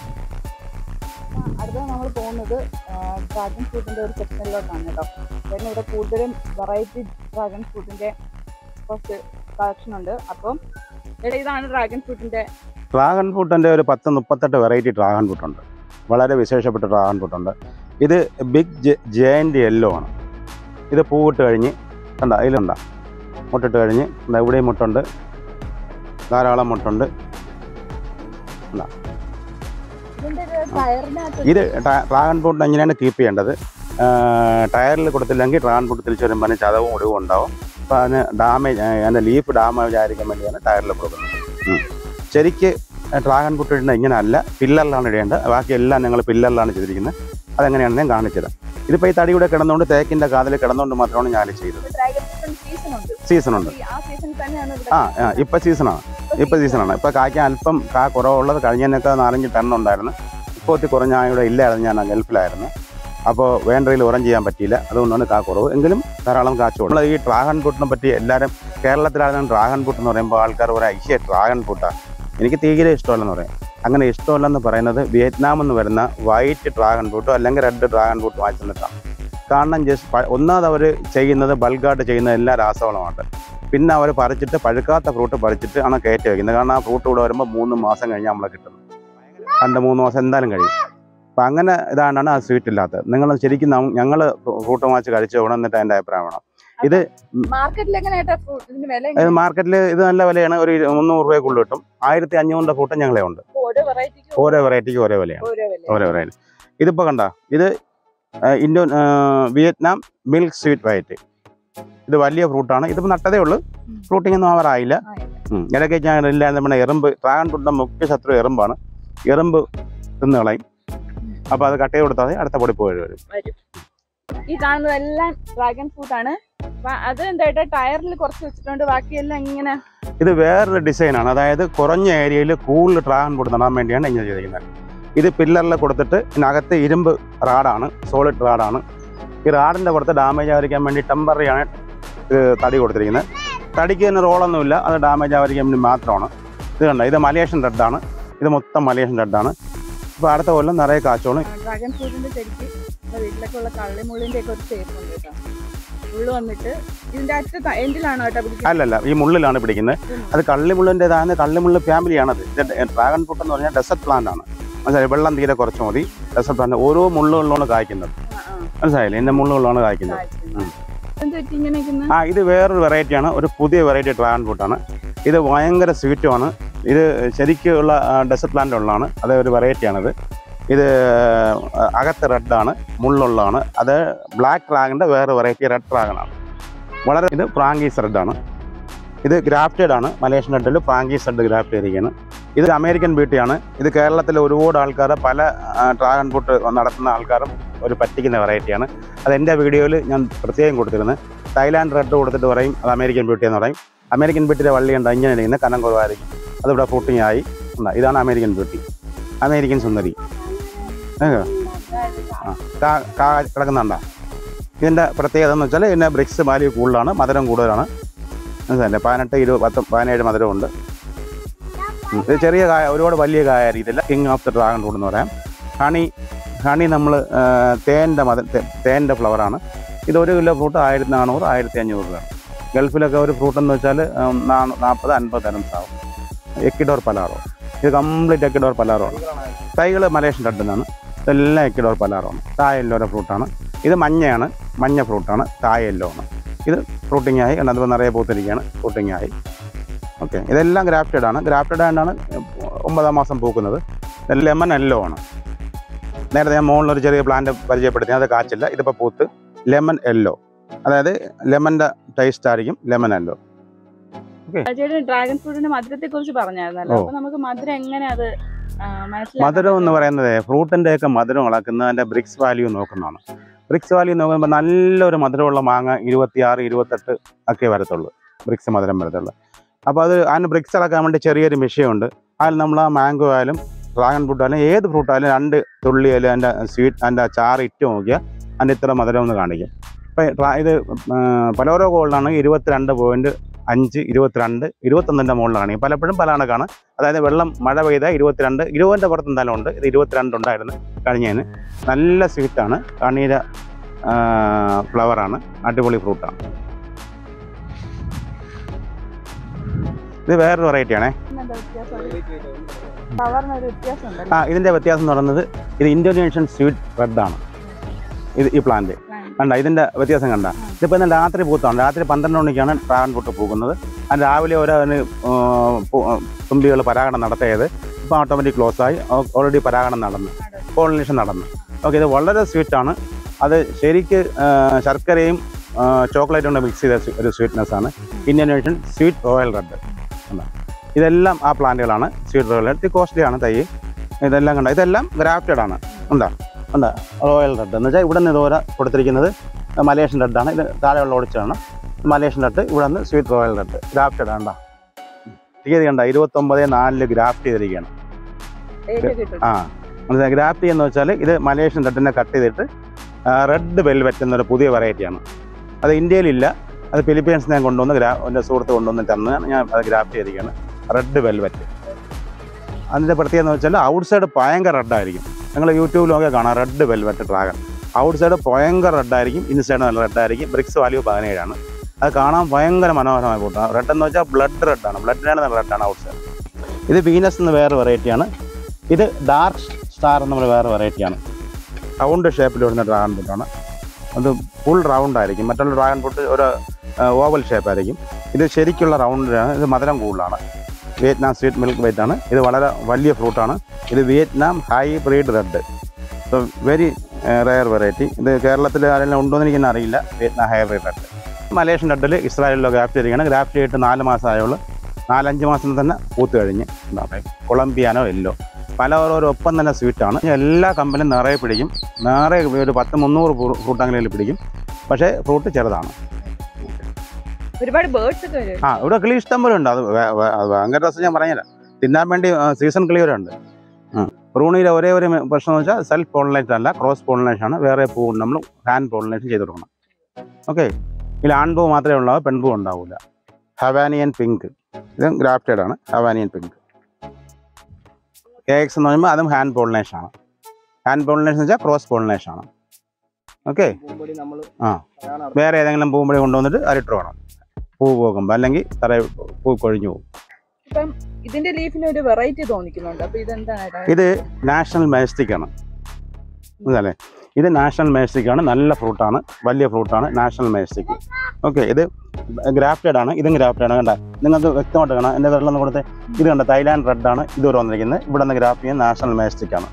B: അടുത്ത നമ്മൾ പോകുന്നത് ഡ്രാഗൺ ഫ്രൂട്ടിന്റെ ഒരു സെക്ഷനിലോട്ടാണ് കേട്ടോ കാരണം ഇവിടെ കൂടുതലും വെറൈറ്റി ഡ്രാഗൺ ഫ്രൂട്ടിന്റെ കുറച്ച് കളക്ഷൻ ഉണ്ട് അപ്പം എടാ ഇതാണ് ഡ്രാഗൺ ഫ്രൂട്ടിന്റെ
A: ഡ്രാഗൺ ഫ്രൂട്ടിൻ്റെ ഒരു പത്ത് മുപ്പത്തെട്ട് വെറൈറ്റി ഡ്രാഗൺ ഫ്രൂട്ടുണ്ട് വളരെ വിശേഷപ്പെട്ട ഡ്രാഗൺ ഫ്രൂട്ടുണ്ട് ഇത് ബിഗ് ജയൻ്റ് യെല്ലോ ആണ് ഇത് പൂവിട്ട് കഴിഞ്ഞ് കണ്ട അതിലുണ്ട മുട്ടിട്ട് കഴിഞ്ഞ് ദാ ഇവിടെയും മുട്ടുണ്ട് ധാരാളം മുട്ടുണ്ട്
B: ഇതിന്റെ ഒരു ടയറിനകത്ത്
A: ഇത് ട- ഡ്രാഗൺ ഫ്രൂട്ട് എങ്ങനെയാണ് കീപ്പ് ചെയ്യേണ്ടത് ആ, ടയറിൽ കൊടുത്തില്ലെങ്കിൽ ഡ്രാഗൺ ഫ്രൂട്ട് തിരിച്ചു വരുമ്പോൾ അതിന് ചതവും ഒടിവും ഉണ്ടാവും അപ്പോൾ അതിന് ഡാമേജ് അതിൻ്റെ ലീഫ് ഡാമേജ് ആയിരിക്കാൻ വേണ്ടിയാണ് ടയറിൽ കൊടുക്കുന്നത് ഉം. ശരിക്ക് ഡ്രാഗൺ ഫ്രൂട്ട് ഇടുന്നത് ഇങ്ങനെയല്ല പില്ലറിലാണ് ഇടേണ്ടത് ബാക്കി എല്ലാം ഞങ്ങൾ പില്ലറിലാണ് ചെയ്തിരിക്കുന്നത് അതെങ്ങനെയാണെന്ന് ഞാൻ കാണിച്ചത് ഇതിപ്പോൾ ഈ തടി കൂടെ കിടന്നുകൊണ്ട് തേക്കിൻ്റെ കാതിൽ കിടന്നുകൊണ്ട് മാത്രമാണ് ഞാൻ ചെയ്തത്
B: ഡ്രാഗൺ ഫ്രൂട്ടിന് സീസൺ ഉണ്ട്
A: സീസൺ ഉണ്ട്
B: ഈ ആ സീസൺ തന്നെയാണ് ഇവിടെ
A: ആ ആ ഇപ്പം സീസണാണ് ഇപ്പം സീസണാണ് ഇപ്പം കായ്ക്കാൻ അല്പം കാ കുറവുള്ളത് കഴിഞ്ഞതിനൊക്കെ നാലഞ്ച് ടൺ ഉണ്ടായിരുന്നു ഇപ്പോൾ ഒത്തിരി കുറഞ്ഞ ഇവിടെ ഇല്ലായിരുന്നു ഞാൻ ഗൾഫിലായിരുന്നു അപ്പോൾ വേണ്ടതിൽ ഉറം ചെയ്യാൻ പറ്റിയില്ല അതുകൊണ്ടാണ് കാ കുറവ് എങ്കിലും ധാരാളം കാച്ചു നമ്മൾ ഈ ഡ്രാഗൺ ഫ്രൂട്ടിനെ പറ്റി എല്ലാവരും കേരളത്തിലാണെങ്കിൽ ഡ്രാഗൺ ഫ്രൂട്ട് എന്ന് പറയുമ്പോൾ ആൾക്കാർ പറയാം ഐശ്യ ഡ്രാഗൺ ഫ്രൂട്ടാണ് എനിക്ക് തീരെ ഇഷ്ടമല്ലെന്ന് പറയാം അങ്ങനെ ഇഷ്ടമല്ലെന്ന് പറയുന്നത് വിയറ്റ്നാമിൽ നിന്ന് വരുന്ന വൈറ്റ് ഡ്രാഗൺ ഫ്രൂട്ടോ അല്ലെങ്കിൽ റെഡ് ഡ്രാഗൺ ഫ്രൂട്ട് വാങ്ങിച്ചു നിൽക്കാം കാരണം ജസ്റ്റ് ഒന്നാമത് അവർ ചെയ്യുന്നത് ബൾഗായിട്ട് ചെയ്യുന്ന എല്ലാ രാസവളമാണ് പിന്നെ അവർ പറിച്ചിട്ട് പഴുക്കാത്ത ഫ്രൂട്ട് പറിച്ചിട്ട് ആണ് കയറ്റി വയ്ക്കുന്നത് കാരണം ആ ഫ്രൂട്ട് ഇവിടെ വരുമ്പോൾ മൂന്ന് മാസം കഴിഞ്ഞാൽ നമ്മളെ കിട്ടുന്നത് രണ്ട് മൂന്ന് മാസം എന്തായാലും കഴിയും അപ്പം അങ്ങനെ ഇതാണ് ആ സ്വീറ്റ് ഇല്ലാത്തത് നിങ്ങൾ ശരിക്കും ഞങ്ങൾ ഫ്രൂട്ട് വാങ്ങിച്ച് കഴിച്ച ഉടന്നിട്ട് എൻ്റെ അഭിപ്രായം വേണം
B: മാർക്കറ്റിൽ എങ്ങനെയാ ഫ്രൂട്ട് ഇതിന്റെ വില
A: ഇത് മാർക്കറ്റിൽ ഇത് നല്ല വിലയാണ് ഒരു മുന്നൂറ് രൂപയ്ക്കുള്ളിൽ കിട്ടും ആയിരത്തി അഞ്ഞൂറിൻ്റെ ഫ്രൂട്ട് ഞങ്ങളെ ഉണ്ട്
B: ഓരോ വെറൈറ്റിക്ക്
A: ഓരോ വെറൈറ്റിക്ക് ഓരോ വിലയാണ്
B: ഓരോ വില
A: ഓരോ വെറൈറ്റി ഇതിപ്പോൾ കണ്ട ഇത് ആ, ഇൻഡോ ആ, വിയറ്റ്നാം മിൽക്ക് സ്വീറ്റ് വൈറ്റ് ഇത് വലിയ ഫ്രൂട്ടാണ് ഇതിപ്പോൾ നട്ടതേ ഉള്ളൂ ഫ്രൂട്ടിംഗ് ഒന്നും ആവാറായില്ല ഉം. ഇടയ്ക്ക് ഞാൻ ഇല്ലാതെ നമ്മുടെ എറുമ്പ് ഡ്രാഗൺ ഫ്രൂട്ടിൻ്റെ മുഖ്യ ശത്രു എറുമ്പാണ് എറുമ്പ് തിന്ന് കളയും അപ്പോൾ അത് കട്ട് ചെയ്ത് കൊടുത്താൽ മതി അടുത്ത പൊടി പോയി വരും
B: വരും ഈ കാണുന്നതെല്ലാം ഡ്രാഗൺ ഫ്രൂട്ട് ആണ് വ- അത് എന്തായിട്ട് ടയറിൽ കുറച്ച് വെച്ചിട്ടുണ്ട് ബാക്കിയെല്ലാം ഇങ്ങനെ
A: ഇത് വേറൊരു ഡിസൈനാണ് അതായത് കുറഞ്ഞ ഏരിയയിൽ കൂടുതൽ ഡ്രാഗൺ ഫ്രൂട്ട് നടാൻ വേണ്ടിയാണ് ഇങ്ങനെ ചെയ്തിരിക്കുന്നത് ഇത് പില്ലറിൽ കൊടുത്തിട്ട് ഇതിനകത്ത് ഇരുമ്പ് റാഡാണ് സോളിഡ് റാഡാണ് ഈ റാഡിൻ്റെ പുറത്ത് ഡാമേജ് ആയിരിക്കാൻ വേണ്ടി ടെമ്പററി ആണ് ഇത് തടി കൊടുത്തിരിക്കുന്നത് തടിക്ക് തന്നെ റോളൊന്നുമില്ല അത് ഡാമേജ് ആവാതിരിക്കാൻ വേണ്ടി മാത്രമാണ് ഇത് കണ്ട ഇത് മലേഷ്യൻ റെഡാണ് ഇത് മൊത്തം മലേഷ്യൻ റെഡാണ് ഇപ്പോൾ അടുത്ത കൊല്ലം നിറയെ കാച്ചോളും
B: ഡ്രാഗൺ ഫ്രൂട്ടിന്റെ ചെടിക്ക് നമ്മുടെ വീട്ടിലൊക്കെ ഉള്ള കള്ളിമുള്ളിന്റെ ഒക്കെ ഒരു ഷേപ്പ് ഉണ്ട് കേട്ടോ മുള്ളു വന്നിട്ട് ഇതിന്റെ അറ്റ എൻഡിലാണോ കേട്ടോ പിടിക്കുന്നത്
A: അല്ലല്ല ഈ മുള്ളിലാണ് പിടിക്കുന്നത് അത് കള്ളിമുള്ളിൻ്റെതാണ് കള്ളിമുള്ള് ഫാമിലിയാണത് ഇത് ഡ്രാഗൺ ഫ്രൂട്ട് എന്ന് പറഞ്ഞാൽ ഡെസർട്ട് പ്ലാന്റ് ആണ് മനസ്സിലായി വെള്ളം തീരെ കുറച്ച് മതി ഡെസർട്ട് പ്ലാന്റ് ഓരോ മുള്ളുകളിലാണ് കായ്ക്കുന്നത് മനസ്സിലായില്ലേ എൻ്റെ മുള്ളുകളിലാണ് കായ്ക്കുന്നത്
B: എന്ത് പറ്റി ഇങ്ങനെ നിൽക്കുന്ന
A: ആ ഇത് വേറൊരു വെറൈറ്റിയാണ് ഒരു പുതിയ വെറൈറ്റി ഡ്രാഗൺ ഫ്രൂട്ടാണ് ഇത് ഭയങ്കര സ്വീറ്റുമാണ് ഇത് ശരിക്കുള്ള ഡെസർട്ട് പ്ലാന്റ് ഉള്ളതാണ് അത് ഒരു വെറൈറ്റിയാണിത് ഇത് ആ, അകത്ത് റെഡാണ് മുള്ളുള്ളതാണ് അത് ബ്ലാക്ക് ഡ്രാഗണിൻ്റെ വേറെ വെറൈറ്റി റെഡ് ഡ്രാഗണാണ് വളരെ ഇത് ഫ്രാങ്കീസ് റെഡാണ് ഇത് ഗ്രാഫ്റ്റഡ് ആണ് മലേഷ്യൻ റെഡിൽ ഫ്രാങ്കീസ് റെഡ് ഗ്രാഫ്റ്റ് ചെയ്തിരിക്കുകയാണ് ഇത് അമേരിക്കൻ ബ്യൂട്ടിയാണ് ഇത് കേരളത്തിലെ ഒരുപാട് ആൾക്കാർ പല ആ, ഡ്രാഗൺ ഫ്രൂട്ട് നടത്തുന്ന ആൾക്കാരും ഒരു പറ്റിക്കുന്ന വെറൈറ്റിയാണ് അത് എൻ്റെ വീഡിയോയിൽ ഞാൻ പ്രത്യേകം കൊടുത്തിരുന്നത് തായ്ലാൻഡ് റെഡ് കൊടുത്തിട്ട് പറയും അത് അമേരിക്കൻ ബ്യൂട്ടി എന്ന് പറയും അമേരിക്കൻ ബ്യൂട്ടിയുടെ വള്ളി ഉണ്ട് ഇങ്ങനെ ഇരിക്കുന്നത് കനം കുറവായിരിക്കും അതിവിടെ ഫ്രൂട്ടിങ് ആയി ഉണ്ട് ഇതാണ് അമേരിക്കൻ ബ്യൂട്ടി അമേരിക്കൻ സുന്ദരി ഏഹ്. ആ കാ കാ കിടക്കുന്നുണ്ടോ ഇതിൻ്റെ പ്രത്യേകത എന്ന് വെച്ചാൽ ഇതിൻ്റെ ബ്രിക്സ് വാല്യൂ കൂടുതലാണ് മധുരം കൂടുതലാണ് മനസ്സിലല്ലേ പതിനെട്ട് ഇരുപത് പത്ത് പതിനേഴ് മധുരമുണ്ട് ഉം. ഇത് ചെറിയ കായ ഒരുപാട് വലിയ കായ രീതിയില്ല king of the dragon fruit എന്ന് പറയാം ഹണി ഹണി നമ്മൾ തേൻ്റെ മത തേൻ്റെ ഫ്ലവറാണ് ഇത് ഒരു കിലോ ഫ്രൂട്ട് ആയിരത്തി നാനൂറ് ആയിരത്തി അഞ്ഞൂറ് രൂപ ഗൾഫിലൊക്കെ ഒരു ഫ്രൂട്ട് എന്ന് വെച്ചാൽ നാൽപ്പത് അൻപത് തരംസ് ആവും എക്കിഡോർ പലാറോ ഇത് കംപ്ലീറ്റ് എക്കിഡോർ പലാറോ ആണ് തൈകൾ മലേഷ്യൻ റെഡ് എന്നാണ് ഇതെല്ലാം എക്കിഡോർ പലാറോണ് തായ യെല്ലോയുടെ ഫ്രൂട്ടാണ് ഇത് മഞ്ഞയാണ് മഞ്ഞ ഫ്രൂട്ടാണ് തായ യെല്ലോ ആണ് ഇത് ഫ്രൂട്ടിംഗ് ആയി കണ്ടത് നിറയെ പൂത്തിരിക്കുകയാണ് ഫ്രൂട്ടിംഗ് ആയി ഓക്കെ ഇതെല്ലാം ഗ്രാഫ്റ്റഡ് ആണ് ഗ്രാഫ്റ്റഡ് ആയിട്ടാണ് ഒമ്പതാം മാസം പൂക്കുന്നത് ഇത് ലെമൺ യെല്ലോ ആണ് നേരത്തെ ഞാൻ മുകളിൽ ഒരു ചെറിയ പ്ലാന്റ് പരിചയപ്പെടുത്തി അത് കാച്ചില്ല ഇതിപ്പോൾ പൂത്ത് ലെമൺ യെല്ലോ അതായത് ലെമൻ്റെ ടേസ്റ്റ് ആയിരിക്കും ലെമൺ യെല്ലോ
B: ചേട്ടൻ ഡ്രാഗൺ ഫ്രൂട്ടിന്റെ മധുരത്തെ കുറിച്ച് പറഞ്ഞായിരുന്നല്ലോ
A: ഓ.
B: അപ്പൊ നമുക്ക് മധുരം എങ്ങനെ അത് ആ, മനസ്സിലാക്കാൻ
A: മധുരം എന്ന്
B: പറ്റും?
A: പറയുന്നത് ഫ്രൂട്ടിൻ്റെ ഒക്കെ മധുരം അളക്കുന്നതിൻ്റെ ബ്രിക്സ് വാല്യൂ നോക്കുന്നതാണ് ബ്രിക്സ് വാല്യൂ നോക്കുമ്പോൾ നല്ലൊരു മധുരമുള്ള മാങ്ങ ഇരുപത്തിയാറ് ഇരുപത്തെട്ട് ഒക്കെ വരത്തുള്ളൂ ബ്രിക്സ് മധുരം വരത്തുള്ളൂ അപ്പോൾ അത് അതിന് ബ്രിക്സ് അളക്കാൻ വേണ്ടി ചെറിയൊരു മെഷീനുണ്ട് അതിൽ നമ്മൾ ആ മാംഗോ ആയാലും ഡ്രാഗൺ ഫ്രൂട്ട് ആയാലും ഏത് ഫ്രൂട്ട് ആയാലും രണ്ട് തുള്ളി ആയാലും അതിൻ്റെ സ്വീറ്റ് അതിൻ്റെ ചാറ് ഇട്ട് നോക്കിയാൽ അതിൻ്റെ ഇത്ര മധുരം എന്ന് കാണിക്കും അപ്പോൾ ഇത് പലോരോ ഗോൾഡാണ് ഇരുപത്തിരണ്ട് പോയിൻറ്റ് അഞ്ച് ഇരുപത്തിരണ്ട് ഇരുപത്തൊന്നിൻ്റെ മുകളിലാണ് പലപ്പോഴും പല കണക്കാണ് അതായത് വെള്ളം മഴ പെയ്ത ഇരുപത്തിരണ്ട് ഇരുപതിൻ്റെ പുറത്ത് എന്തായാലും ഉണ്ട് ഇത് ഇരുപത്തിരണ്ട് ഉണ്ടായിരുന്നു കഴിഞ്ഞതിന് നല്ല സ്വീറ്റാണ് കണ്ണീര ഫ്ലവറാണ് അടിപൊളി ഫ്രൂട്ടാണ് ഇത് വേറൊരു വെറൈറ്റി ആണേ
B: എന്താ വ്യത്യാസം പവറിനൊരു വ്യത്യാസം ഉണ്ടല്ലോ
A: ആ ഇതിൻ്റെ വ്യത്യാസം എന്ന് പറയുന്നത് ഇത് ഇന്തോനേഷ്യൻ സ്വീറ്റ് റെഡാണ് ഇത് ഈ പ്ലാന്റ് കണ്ട ഇതിൻ്റെ വ്യത്യാസം കണ്ട ഇതിപ്പോൾ ഇന്ന് രാത്രി പൂത്താണ് രാത്രി പന്ത്രണ്ട് മണിക്കാണ് ഡ്രാഗൺ ഫ്രൂട്ട് പൂക്കുന്നത് അത് രാവിലെ ഓരോ തുമ്പികൾ പരാഗണം നടത്തിയത് ഇപ്പോൾ ഓട്ടോമാറ്റിക് ക്ലോസ് ആയി ഓൾറെഡി പരാഗണം നടന്നു പോളിനേഷൻ നടന്നു ഓക്കെ ഇത് വളരെ സ്വീറ്റാണ് അത് ശരിക്ക് ആ, ശർക്കരയും ചോക്ലേറ്റും കൊണ്ട് മിക്സ് ചെയ്ത സ്വീ- ഒരു സ്വീറ്റ്നെസ് ആണ് ഇന്തോനേഷ്യൻ സ്വീറ്റ് റോയൽ റെഡ് ഇതെല്ലാം ആ പ്ലാന്റുകളാണ് സ്വീറ്റ് റോയൽ റെഡ് കോസ്റ്റ്ലി ആണ് തൈ ഇതെല്ലാം കണ്ട ഇതെല്ലാം ഗ്രാഫ്റ്റഡ് ആണ് ഉണ്ടാ ഉണ്ടാ റോയൽ റെഡ് എന്ന് വെച്ചാൽ ഇവിടെ നിന്ന് ഇതുപോലെ കൊടുത്തിരിക്കുന്നത് മലേഷ്യൻ റെഡാണ് ഇത് താഴെയുള്ള ഒളിച്ചാണ് മലേഷ്യൻ റെഡ് ഇവിടെ നിന്ന് സ്വീറ്റ് റോയൽ റെഡ് ഗ്രാഫ്റ്റഡ് ആണ്ടാ തീയതി കണ്ട ഇരുപത്തൊമ്പത് നാലില് ഗ്രാഫ്റ്റ് ചെയ്തിരിക്കുകയാണ്
B: ഡേറ്റ് കിട്ടും
A: ആ മനസ്സിലായി ഗ്രാഫ്റ്റ് ചെയ്യുന്ന വെച്ചാൽ ഇത് മലേഷ്യൻ റെഡിനെ കട്ട് ചെയ്തിട്ട് റെഡ് വെൽവെറ്റ് എന്നൊരു പുതിയ വെറൈറ്റിയാണ് അത് ഇന്ത്യയിലില്ല അത് ഫിലിപ്പീൻസിൽ ഞാൻ കൊണ്ടുവന്ന് ഗ്രാ എൻ്റെ സുഹൃത്ത് കൊണ്ടുവന്ന് തന്ന് ഞാൻ അത് ഗ്രാഫ്റ്റ് ചെയ്തിരിക്കുകയാണ് റെഡ് വെൽവെറ്റ് അതിൻ്റെ പ്രത്യേകത എന്ന് വെച്ചാൽ ഔട്ട് സൈഡ് ഭയങ്കര റെഡായിരിക്കും നിങ്ങൾ യൂട്യൂബിലൊക്കെ കാണാം red velvet dragon outside ഭയങ്കര റെഡായിരിക്കും ഇൻസൈഡ് നല്ല റെഡായിരിക്കും ബ്രിക്സ് വാല്യൂ പതിനേഴാണ് അത് കാണാൻ ഭയങ്കര മനോഹരമായ കൂട്ടാണ് റെഡ് എന്ന് വെച്ചാൽ ബ്ലഡ് റെഡാണ് ബ്ലഡിനാണ് നല്ല റെഡാണ് ഔട്ട് സൈഡ് ഇത് വീനസ് എന്ന് വേറെ വെറൈറ്റിയാണ് ഇത് ഡാർക്ക് സ്റ്റാർ എന്ന് പറഞ്ഞ വേറെ വെറൈറ്റിയാണ് റൗണ്ട് ഷേപ്പിൽ വരുന്ന ഡ്രാഗൺ ഫ്രൂട്ടാണ് അത് ഫുൾ റൗണ്ട് ആയിരിക്കും മറ്റുള്ള ഡ്രാഗൺ ഫ്രൂട്ട് ഒരു ഓവൽ ഷേപ്പ് ആയിരിക്കും ഇത് ശരിക്കുള്ള റൗണ്ടിലാണ് ഇത് മധുരം കൂടുതലാണ് വിയറ്റ്നാം സ്വീറ്റ് മിൽക്ക് വൈറ്റ് ആണ് ഇത് വളരെ വലിയ ഫ്രൂട്ടാണ് ഇത് വിയറ്റ്നാം ഹൈബ്രിഡ് റെഡ് ഇപ്പോൾ വെരി റെയർ വെറൈറ്റി ഇത് കേരളത്തിൽ ആരെങ്കിലും ഉണ്ടോ എന്ന് എനിക്കെന്നെ അറിയില്ല വിയറ്റ്നാം ഹൈബ്രിഡ് റെഡ് മലേഷ്യൻ റെഡിൽ ഇസ്രായേലിലോ ഗ്രാഫ്റ്റ് ചെയ്തിരിക്കുകയാണ് ഗ്രാഫ്റ്റ് ചെയ്തിട്ട് നാല് മാസമായുള്ളൂ നാലഞ്ച് മാസം തന്നെ പൂത്ത് കഴിഞ്ഞ് എന്താ കൊളംബിയാനോ എല്ലോ പല ഓരോ ഒപ്പം തന്നെ സ്വീറ്റാണ് എല്ലാ കമ്പനിയും നിറയെ പിടിക്കും നിറയെ ഒരു പത്ത് മുന്നൂറ് ഫ്രൂട്ടാങ്കിലും പിടിക്കും പക്ഷേ ഫ്രൂട്ട് ചെറുതാണ്
B: ഒരുപാട് ബേർഡ്സ് ഒക്കെ വരും
A: ആ ഇവിടെ കിളി ഇഷ്ടം പോലെ ഉണ്ട് അത് വേ- വേ- അത് ഭയങ്കര രസം ഞാൻ പറഞ്ഞില്ല തിന്നാൻ വേണ്ടി സീസൺ കിളിയർ ഉണ്ട് റൂണിയിലെ ഒരേ ഒരു പ്രശ്നം എന്ന് വെച്ചാൽ സെൽഫ് പോളിനേഷൻ അല്ല ക്രോസ് പോളിനേഷൻ ആണ് വേറെ പൂ നമ്മൾ ഹാൻഡ് പോളിനേഷൻ ചെയ്ത് കൊടുക്കണം ഓക്കെ ഇതിൽ ആൺപൂ മാത്രമേ ഉണ്ടാവൂ പെൺപൂ ഉണ്ടാവില്ല ഹവാനിയൻ പിങ്ക് ഇതും ഗ്രാഫ്റ്റഡ് ആണ് ഹവാനിയൻ പിങ്ക് കെ എക്സ് എന്ന് പറയുമ്പോൾ അതും ഹാൻഡ് പോളിനേഷൻ ആണ് ഹാൻഡ് പോളിനേഷൻ വെച്ചാൽ ക്രോസ് പോളിനേഷൻ ആണ് ഓക്കെ
D: പൂമ്പൊടി നമ്മള്
A: ആ.
D: അതാണ് അർത്ഥം.
A: വേറെ ഏതെങ്കിലും പൂമ്പൊടി കൊണ്ടുവന്നിട്ട് അതിലിട്ട് വേണം പൂ പോകുമ്പോൾ അല്ലെങ്കിൽ തറ പൂ കൊഴിഞ്ഞു പോകും
B: ഇപ്പം ഇതിന്റെ ലീഫിന് ഒരു വെറൈറ്റി തോന്നിക്കുന്നുണ്ട് അപ്പൊ ഇതെന്താണ് ഏട്ടാ?
A: ഇത് നാഷണൽ മാജിസ്റ്റിക് ആണ് ഇതല്ലേ ഇത് നാഷണൽ മാജിസ്റ്റിക് ആണ് നല്ല ഫ്രൂട്ടാണ് വലിയ ഫ്രൂട്ടാണ് നാഷണൽ മാജിസ്റ്റിക് ഓക്കെ ഇത് ഗ്രാഫ്റ്റഡ് ആണ് ഇതും ഗ്രാഫ്റ്റഡ് ആണ് കണ്ട നിങ്ങൾക്ക് വ്യക്തമായിട്ട് കാണാം എൻ്റെ വെള്ളം ഒന്ന് കൊടുത്ത് ഇത് കണ്ട തായ്ലാൻഡ് റെഡ് ആണ് ഇത് ഒരു വന്നിരിക്കുന്നത് ഇവിടെ നിന്ന് ഗ്രാഫ്റ്റ് ചെയ്യുന്ന നാഷണൽ മാജിസ്റ്റിക് ആണ്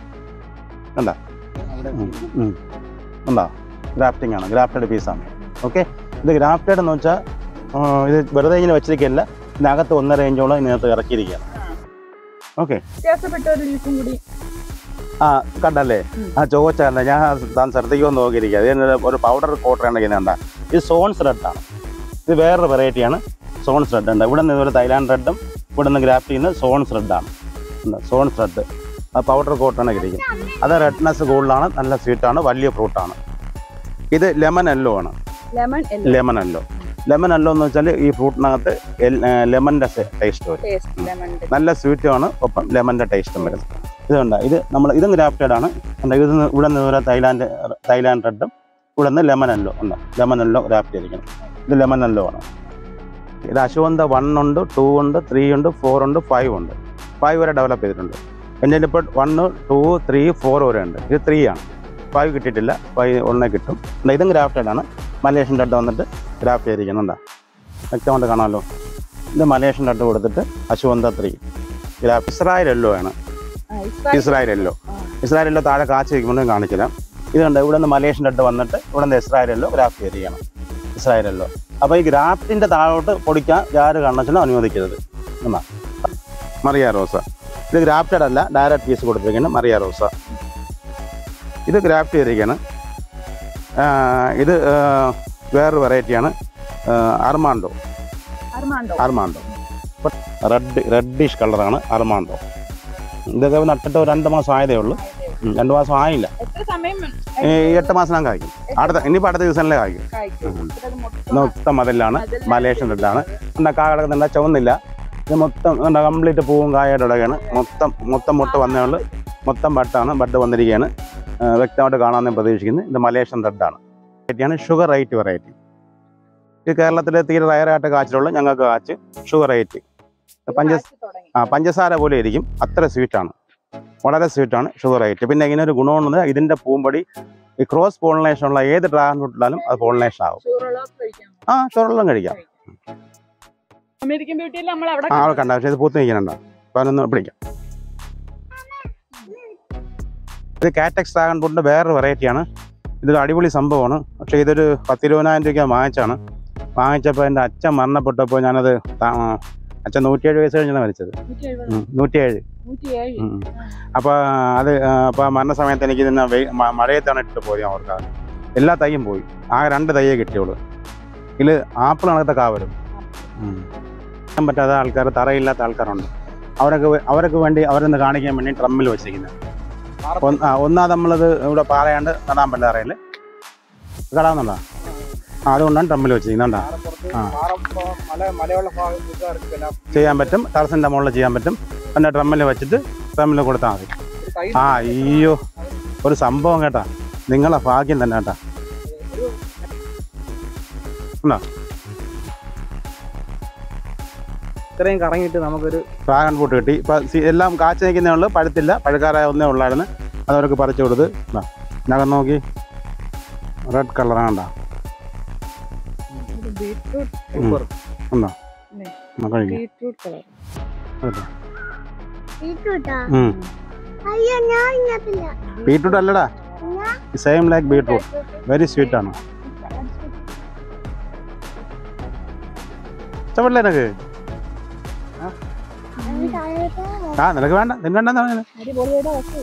D: അവിടെ
A: ഉം, ഉം. ഉണ്ടോ ഗ്രാഫ്റ്റിംഗ് ആണ് ഗ്രാഫ്റ്റഡ് പീസാണ് ഓക്കെ ഇത് ഗ്രാഫ്റ്റഡ് എന്ന് വെച്ചാൽ ഇത് വെറുതെ ഇങ്ങനെ വെച്ചിരിക്കുകയല്ല ഇതിനകത്ത് ഒന്നര ഇഞ്ചോളം ഇതിനകത്ത് ഇറക്കിയിരിക്കുകയാണ് ഓക്കെ
B: വ്യത്യാസപ്പെട്ട ഒരു ലീഫും കൂടി
A: ആ കണ്ടല്ലേ
B: ഉം.
A: ആ ചോദിച്ചാൽ ഞാൻ താൻ ശ്രദ്ധിക്കുമോ നോക്കിയിരിക്കുക അതിന് ഒരു പൗഡർ കോട്ടർ ഉണ്ടെങ്കിൽ കണ്ട ഇത് സോൺസ് റെഡ് ആണ് ഇത് വേറൊരു വെറൈറ്റിയാണ് സോൺസ് റെഡ് ഉണ്ട് ഇവിടെ നിന്ന് ഒരു തൈലാൻഡ് റെഡും ഇവിടെ നിന്ന് ഗ്രാഫ്റ്റ് ചെയ്യുന്നത് സോൺസ് റെഡാണ് സോൺസ് റെഡ് ആ പൗഡർ കോട്ടാണ് ഇരിക്കും അത് റെഡ്നെസ് കൂടുതലാണ് നല്ല സ്വീറ്റാണ് വലിയ ഫ്രൂട്ടാണ് ഇത് ലെമൺ എല്ലോ ആണ്
B: ലെമൺ
A: ലെമൺ എല്ലോ ലെമൺ എല്ലോ എന്ന് വെച്ചാൽ ഈ ഫ്രൂട്ടിനകത്ത് ലെമണിൻ്റെ ടേസ്റ്റ് വരും
B: ടേസ്റ്റ് ലെമണിന്റെ
A: നല്ല സ്വീറ്റുമാണ് ഒപ്പം ലെമണിൻ്റെ ടേസ്റ്റും വരും ഇതുണ്ട് ഇത് നമ്മൾ ഇതും ഗ്രാഫ്റ്റഡ് ആണ് ഉണ്ട് ഇത് ന്ന് ഇവിടെ നിന്ന് ഒരു തൈലാൻഡ് തൈലാൻഡ് റെഡും ഇവിടെ നിന്ന് ലെമൺ എല്ലോ ഉണ്ട് ലെമൺ എല്ലോ ഗ്രാഫ്റ്റ് ചെയ്തിരിക്കണം ഇത് ലെമൺ എല്ലോ ആണ് ഇത് അശുവന്ത വൺ ഉണ്ട് ടു ഉണ്ട് ത്രീ ഉണ്ട് ഫോർ ഉണ്ട് ഫൈവ് ഉണ്ട് ഫൈവ് വരെ ഡെവലപ്പ് ചെയ്തിട്ടുണ്ട് എൻ്റെ ഇപ്പോൾ വണ്ണ് ടു ത്രീ ഫോർ വരെ ഉണ്ട് ഇത് ത്രീ ആണ് ഫൈവ് കിട്ടിയിട്ടില്ല ഫൈവ് ഒന്നേ കിട്ടും ഉണ്ട് ഇതും ഗ്രാഫ്റ്റഡ് ആണ് മലേഷ്യൻ റെഡ് വന്നിട്ട് ഗ്രാഫ്റ്റ് ചെയ്തിരിക്കുന്നുണ്ട് വ്യക്തമായിട്ട് കാണാമല്ലോ ഇത് മലേഷ്യൻ റെഡ് കൊടുത്തിട്ട് അശുവന്ത ത്രീ ഗ്രാഫ് ഇസ്രായേൽ എല്ലോ ആണ് ഇസ്രായേൽ എല്ലോ ഇസ്രായേൽ എല്ലോ താഴെ കാച്ച് വയ്ക്കുമ്പോൾ കാണിച്ചില്ല ഇത് കണ്ട് ഇവിടെ നിന്ന് മലേഷ്യൻ റെഡ് വന്നിട്ട് ഇവിടെ നിന്ന് ഇസ്രായേൽ എല്ലോ ഗ്രാഫ്റ്റ് ചെയ്തിരിക്കണം ഇസ്രായേൽ എല്ലോ അപ്പോൾ ഈ ഗ്രാഫ്റ്റിൻ്റെ താഴോട്ട് പൊടിക്കാൻ യാതൊരു കാരണവശാലും അനുവദിക്കരുത് എന്നാ മറിയ റോസ ഇത് ഗ്രാഫ്റ്റഡ് അല്ല ഡയറക്റ്റ് പീസ് കൊടുത്തിരിക്കുന്നത് മറിയ റോസ ഇത് ഗ്രാഫ്റ്റ് ചെയ്തിരിക്കുകയാണ് ആ, ഇത് ആ, വേറൊരു വെറൈറ്റിയാണ് Armando
B: Armando
A: Armando red reddish കളറാണ് അർമാണ്ടോ ഇതൊക്കെ നട്ടിട്ട് ഒരു രണ്ട് മാസം ആയതേ ഉള്ളൂ ഉം, രണ്ട് മാസം ആയില്ല
B: എത്ര സമയം
A: ഈ എട്ട് മാസം കായ്ക്കും അടുത്ത ഇനിയിപ്പോൾ അടുത്ത ദിവസമല്ലേ കായ്ക്കും
B: കായ്ക്കും
A: ഉം.
B: ഇതൊക്കെ മൊത്തം
A: മൊത്തം മതിലാണ്
B: മതിലിനകത്ത്
A: മലേഷ്യൻ റെഡാണ് എന്താ കാ കിടക്കുന്നുണ്ട് ചുവന്നില്ല ഇത് മൊത്തം എന്താ കംപ്ലീറ്റ് പൂവും കായായിട്ട് ഇടകയാണ് മൊത്തം മൊത്തം മുട്ട വന്നേ ഉള്ളൂ മൊത്തം ബട്ടാണ് ബഡ് വന്നിരിക്കുകയാണ് ആ, വ്യക്തമായിട്ട് കാണാമെന്ന് ഞാൻ പ്രതീക്ഷിക്കുന്നു ഇത് മലേഷ്യൻ റെഡാണ് വെറൈറ്റിയാണ് ഷുഗർ റൈറ്റ് വെറൈറ്റി ഇത് കേരളത്തിൽ തീരെ റയറായിട്ട് കാച്ചിലുള്ള ഞങ്ങൾക്ക് കാച്ച് ഷുഗർ റൈറ്റ് പഞ്ച
B: കായ്ച്ച് തുടങ്ങി
A: ആ പഞ്ചസാര പോലെ ഇരിക്കും അത്ര സ്വീറ്റാണ് വളരെ സ്വീറ്റാണ് ഷുഗർ റൈറ്റ് പിന്നെ ഇങ്ങനെ ഒരു ഗുണമെന്നത് ഇതിൻ്റെ പൂമ്പൊടി ഈ ക്രോസ് പോളിനേഷൻ ഉള്ള ഏത് ഡ്രാഗൺ ഫ്രൂട്ടിലാലും അത് പോളിനേഷൻ ആവും
B: ഷുഗറുള്ളത് കഴിക്കാം
A: ആ ഷുഗറെല്ലാം കഴിക്കാം
B: അമേരിക്കൻ ബ്യൂട്ടിയിൽ നമ്മൾ അവിടെ
A: ആ അവിടെ കണ്ട പക്ഷേ ഇത് പൂത്ത് നിൽക്കുന്നുണ്ടോ അപ്പോൾ അതൊന്ന് പിടിക്കാം ഇത് കാറ്റക്സ് ഡ്രാഗൺ ഫ്രൂട്ടിൻ്റെ വേറൊരു വെറൈറ്റിയാണ് ഇതൊരു അടിപൊളി സംഭവമാണ് പക്ഷേ ഇതൊരു പത്തിരുപതിനായിരം രൂപയ്ക്ക് വാങ്ങിച്ചാണ് വാങ്ങിച്ചപ്പോൾ എൻ്റെ അച്ഛൻ മരണപ്പെട്ടപ്പോൾ ഞാനത് താ- അച്ഛൻ നൂറ്റിയേഴ് വയസ്സ് കഴിഞ്ഞാണ് മരിച്ചത്
B: നൂറ്റി എഴുപത്
A: ഉം, നൂറ്റിയേഴ്
B: നൂറ്റിയേഴ്
A: ഉം. അപ്പോൾ അത് അപ്പോൾ മരണസമയത്ത് എനിക്ക് ഇതിന് വെയി മ- മഴയത്താണ് ഇട്ട് പോയി ഞാൻ ഓർക്കാതെ എല്ലാ തൈയും പോയി ആ രണ്ട് തയ്യേ കിട്ടിയുള്ളൂ ഇതിൽ ആപ്പിൾ കണക്കത്തെ കാ വരും ഉം. ചെയ്യാൻ പറ്റാത്ത ആൾക്കാർ തറയില്ലാത്ത ആൾക്കാരുണ്ട് അവരൊക്കെ വേ- അവരൊക്കെ വേണ്ടി അവരൊന്ന് കാണിക്കാൻ വേണ്ടി ഡ്രമ്മിൽ വെച്ചിരിക്കുന്നത് ഒന്ന് ആ ഒന്നാ നമ്മളത് ഇവിടെ പാറയാണ്ട് നടാൻ പറ്റില്ല തറയിൽ കടാവുന്നുണ്ടോ ആ അതുകൊണ്ടാണ് ഡ്രമ്മിൽ വെച്ചിരിക്കുന്നുണ്ടോ
D: പാറപ്പുറത്ത്
A: ആ.
D: പാറ മല മലയുള്ള ഭാഗത്തുകാർക്ക് പിന്നെ
A: ചെയ്യാൻ പറ്റും ടെറസിൻ്റെ മുകളിൽ ചെയ്യാൻ പറ്റും പിന്നെ ഡ്രമ്മിൽ വെച്ചിട്ട് ഡ്രമ്മിൽ കൊടുത്താൽ മതി
D: ഒരു തൈ
A: ആ അയ്യോ ഒരു സംഭവം കേട്ടാ നിങ്ങളെ ഭാഗ്യം തന്നെ കേട്ടാ
D: ഇത്രയും കറങ്ങിയിട്ട് നമുക്കൊരു
A: ഡ്രാഗൺ ഫ്രൂട്ട് കിട്ടി ഇപ്പം സി- എല്ലാം കാച്ചു നിൽക്കുന്നേ ഉള്ളൂ പഴുത്തില്ല പഴുക്കാറായ ഒന്നേ ഉള്ളായിരുന്നു അതവർക്ക് പറിച്ചു കൊടുത്ത് ഇതാ, നഖം നോക്കി റെഡ് കളറാണ് കണ്ടാ
B: ബീട്രൂട്ട്
D: സൂപ്പർ
A: ഉണ്ടോ
B: ഇല്ലേ?
A: എന്നാ കഴിക്ക്.
B: ബീട്രൂട്ട് കളർ
A: കേട്ടോ.
C: ബീട്രൂട്ടാ
A: ഉം.
C: അയ്യോ ഞാൻ ഇങ്ങത്തില്ല
A: ബീട്രൂട്ട് അല്ലടാ same like beetroot very sweet ആണ് ഇഷ്ടപ്പെടില്ല നിനക്ക് ആ നിനക്ക് വേണ്ട തിന്നണ്ടെന്ന് പറഞ്ഞു
B: അടിപൊളിയുടെ വസ്തു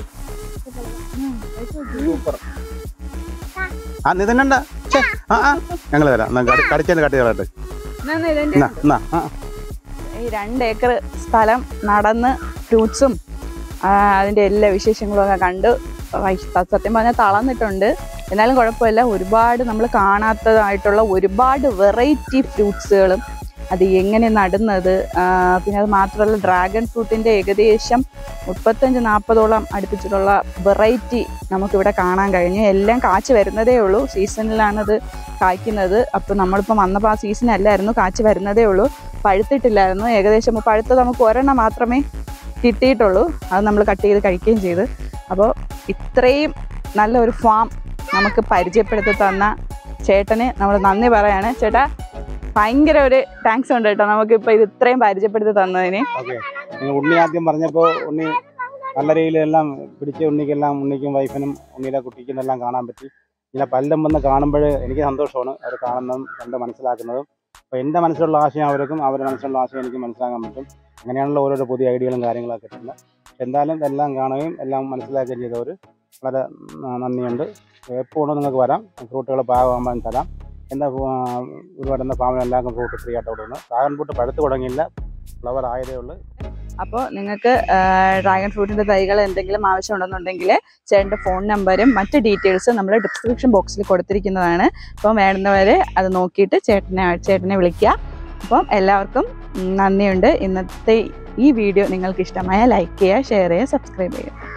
D: സൂപ്പർ
A: ആ നീ തിന്നണ്ട ഛെ, ആ ആ ഞങ്ങൾ തരാം എന്നാ കടി- കടിച്ചതിന് കട്ടി തരട്ടെ
B: ഇതിന്റെ
A: എന്നാ എന്നാ ആ
B: ഈ രണ്ട് ഏക്കർ സ്ഥലം നടന്ന് ഫ്രൂട്ട്സും അതിൻ്റെ എല്ലാ വിശേഷങ്ങളും ഒക്കെ കണ്ട് വൈ- സ- സത്യം പറഞ്ഞാൽ തളർന്നിട്ടുണ്ട് എന്നാലും കുഴപ്പമില്ല ഒരുപാട് നമ്മൾ കാണാത്തതായിട്ടുള്ള ഒരുപാട് വെറൈറ്റി ഫ്രൂട്ട്സുകളും അത് എങ്ങനെ നടുന്നത് ആ, പിന്നെ അത് മാത്രമല്ല ഡ്രാഗൺ ഫ്രൂട്ടിൻ്റെ ഏകദേശം മുപ്പത്തഞ്ച് നാൽപ്പതോളം അടുപ്പിച്ചിട്ടുള്ള വെറൈറ്റി നമുക്കിവിടെ കാണാൻ കഴിഞ്ഞു എല്ലാം കാച്ച് വരുന്നതേ ഉള്ളൂ സീസണിലാണത് കായ്ക്കുന്നത് അപ്പോൾ നമ്മളിപ്പോൾ വന്നപ്പോൾ ആ സീസൺ അല്ലായിരുന്നു കാച്ച് വരുന്നതേ ഉള്ളൂ പഴുത്തിട്ടില്ലായിരുന്നു ഏകദേശം പഴുത്തത് നമുക്ക് ഒരെണ്ണം മാത്രമേ കിട്ടിയിട്ടുള്ളൂ അത് നമ്മൾ കട്ട് ചെയ്ത് കഴിക്കുകയും ചെയ്ത് അപ്പോൾ ഇത്രയും നല്ല ഒരു ഫാം നമുക്ക് പരിചയപ്പെടുത്തി തന്ന ചേട്ടന് നമ്മൾ നന്ദി പറയാണ് ചേട്ടാ ഭയങ്കര ഒരു താങ്ക്സ് ഉണ്ട് കേട്ടോ നമുക്കിപ്പോൾ ഇത് ഇത്രയും പരിചയപ്പെടുത്തി തന്നതിന്
A: ഓക്കെ നിങ്ങൾ ഉണ്ണി ആദ്യം പറഞ്ഞപ്പോൾ ഉണ്ണി നല്ല രീതിയിലെല്ലാം പിടിച്ച ഉണ്ണിക്കെല്ലാം ഉണ്ണിക്കും വൈഫിനും ഉണ്ണിയുടെ കുട്ടിക്കും എല്ലാം കാണാൻ പറ്റി ഇങ്ങനെ പലരും വന്ന് കാണുമ്പോൾ എനിക്ക് സന്തോഷമാണ് അവർ കാണുന്നതും കണ്ട് മനസ്സിലാക്കുന്നതും അപ്പോൾ എൻ്റെ മനസ്സിലുള്ള ആശയം അവർക്കും അവരുടെ മനസ്സിലുള്ള ആശയം എനിക്ക് മനസ്സിലാക്കാൻ പറ്റും അങ്ങനെയാണല്ലോ ഓരോരോ പുതിയ ഐഡിയകളും കാര്യങ്ങളൊക്കെ കിട്ടുന്നത് എന്തായാലും എല്ലാം കാണുകയും എല്ലാം മനസ്സിലാക്കുകയും ചെയ്തവർ വളരെ ന- നന്ദിയുണ്ട് എപ്പോഴും നിങ്ങൾക്ക് വരാം ഫ്രൂട്ടുകൾ പാകമാകുമ്പോൾ തരാം എൻ്റെ ഒരുപാട് എൻ്റെ ഫാമിൽ എല്ലാവർക്കും ഫ്രൂട്ട് ഫ്രീ ആയിട്ട് കൊടുക്കുന്നു ഡ്രാഗൺ ഫ്രൂട്ട് പഴുത്ത് തുടങ്ങിയില്ല ഫ്ലവർ ആയതേ ഉള്ളൂ
B: അപ്പോൾ നിങ്ങൾക്ക് ഡ്രാഗൺ ഫ്രൂട്ടിൻ്റെ തൈകൾ എന്തെങ്കിലും ആവശ്യമുണ്ടെന്നുണ്ടെങ്കിൽ ചേട്ടൻ്റെ ഫോൺ നമ്പരും മറ്റ് ഡീറ്റെയിൽസും നമ്മൾ ഡിസ്ക്രിപ്ഷൻ ബോക്സിൽ കൊടുത്തിരിക്കുന്നതാണ് അപ്പം വേണ്ടുന്നവർ അത് നോക്കിയിട്ട് ചേട്ടനെ ചേട്ടനെ വിളിക്കുക അപ്പം എല്ലാവർക്കും ഉം, നന്ദിയുണ്ട് ഇന്നത്തെ ഈ വീഡിയോ നിങ്ങൾക്ക് ഇഷ്ടമായ ലൈക്ക് ചെയ്യുക ഷെയർ ചെയ്യുക സബ്സ്ക്രൈബ് ചെയ്യുക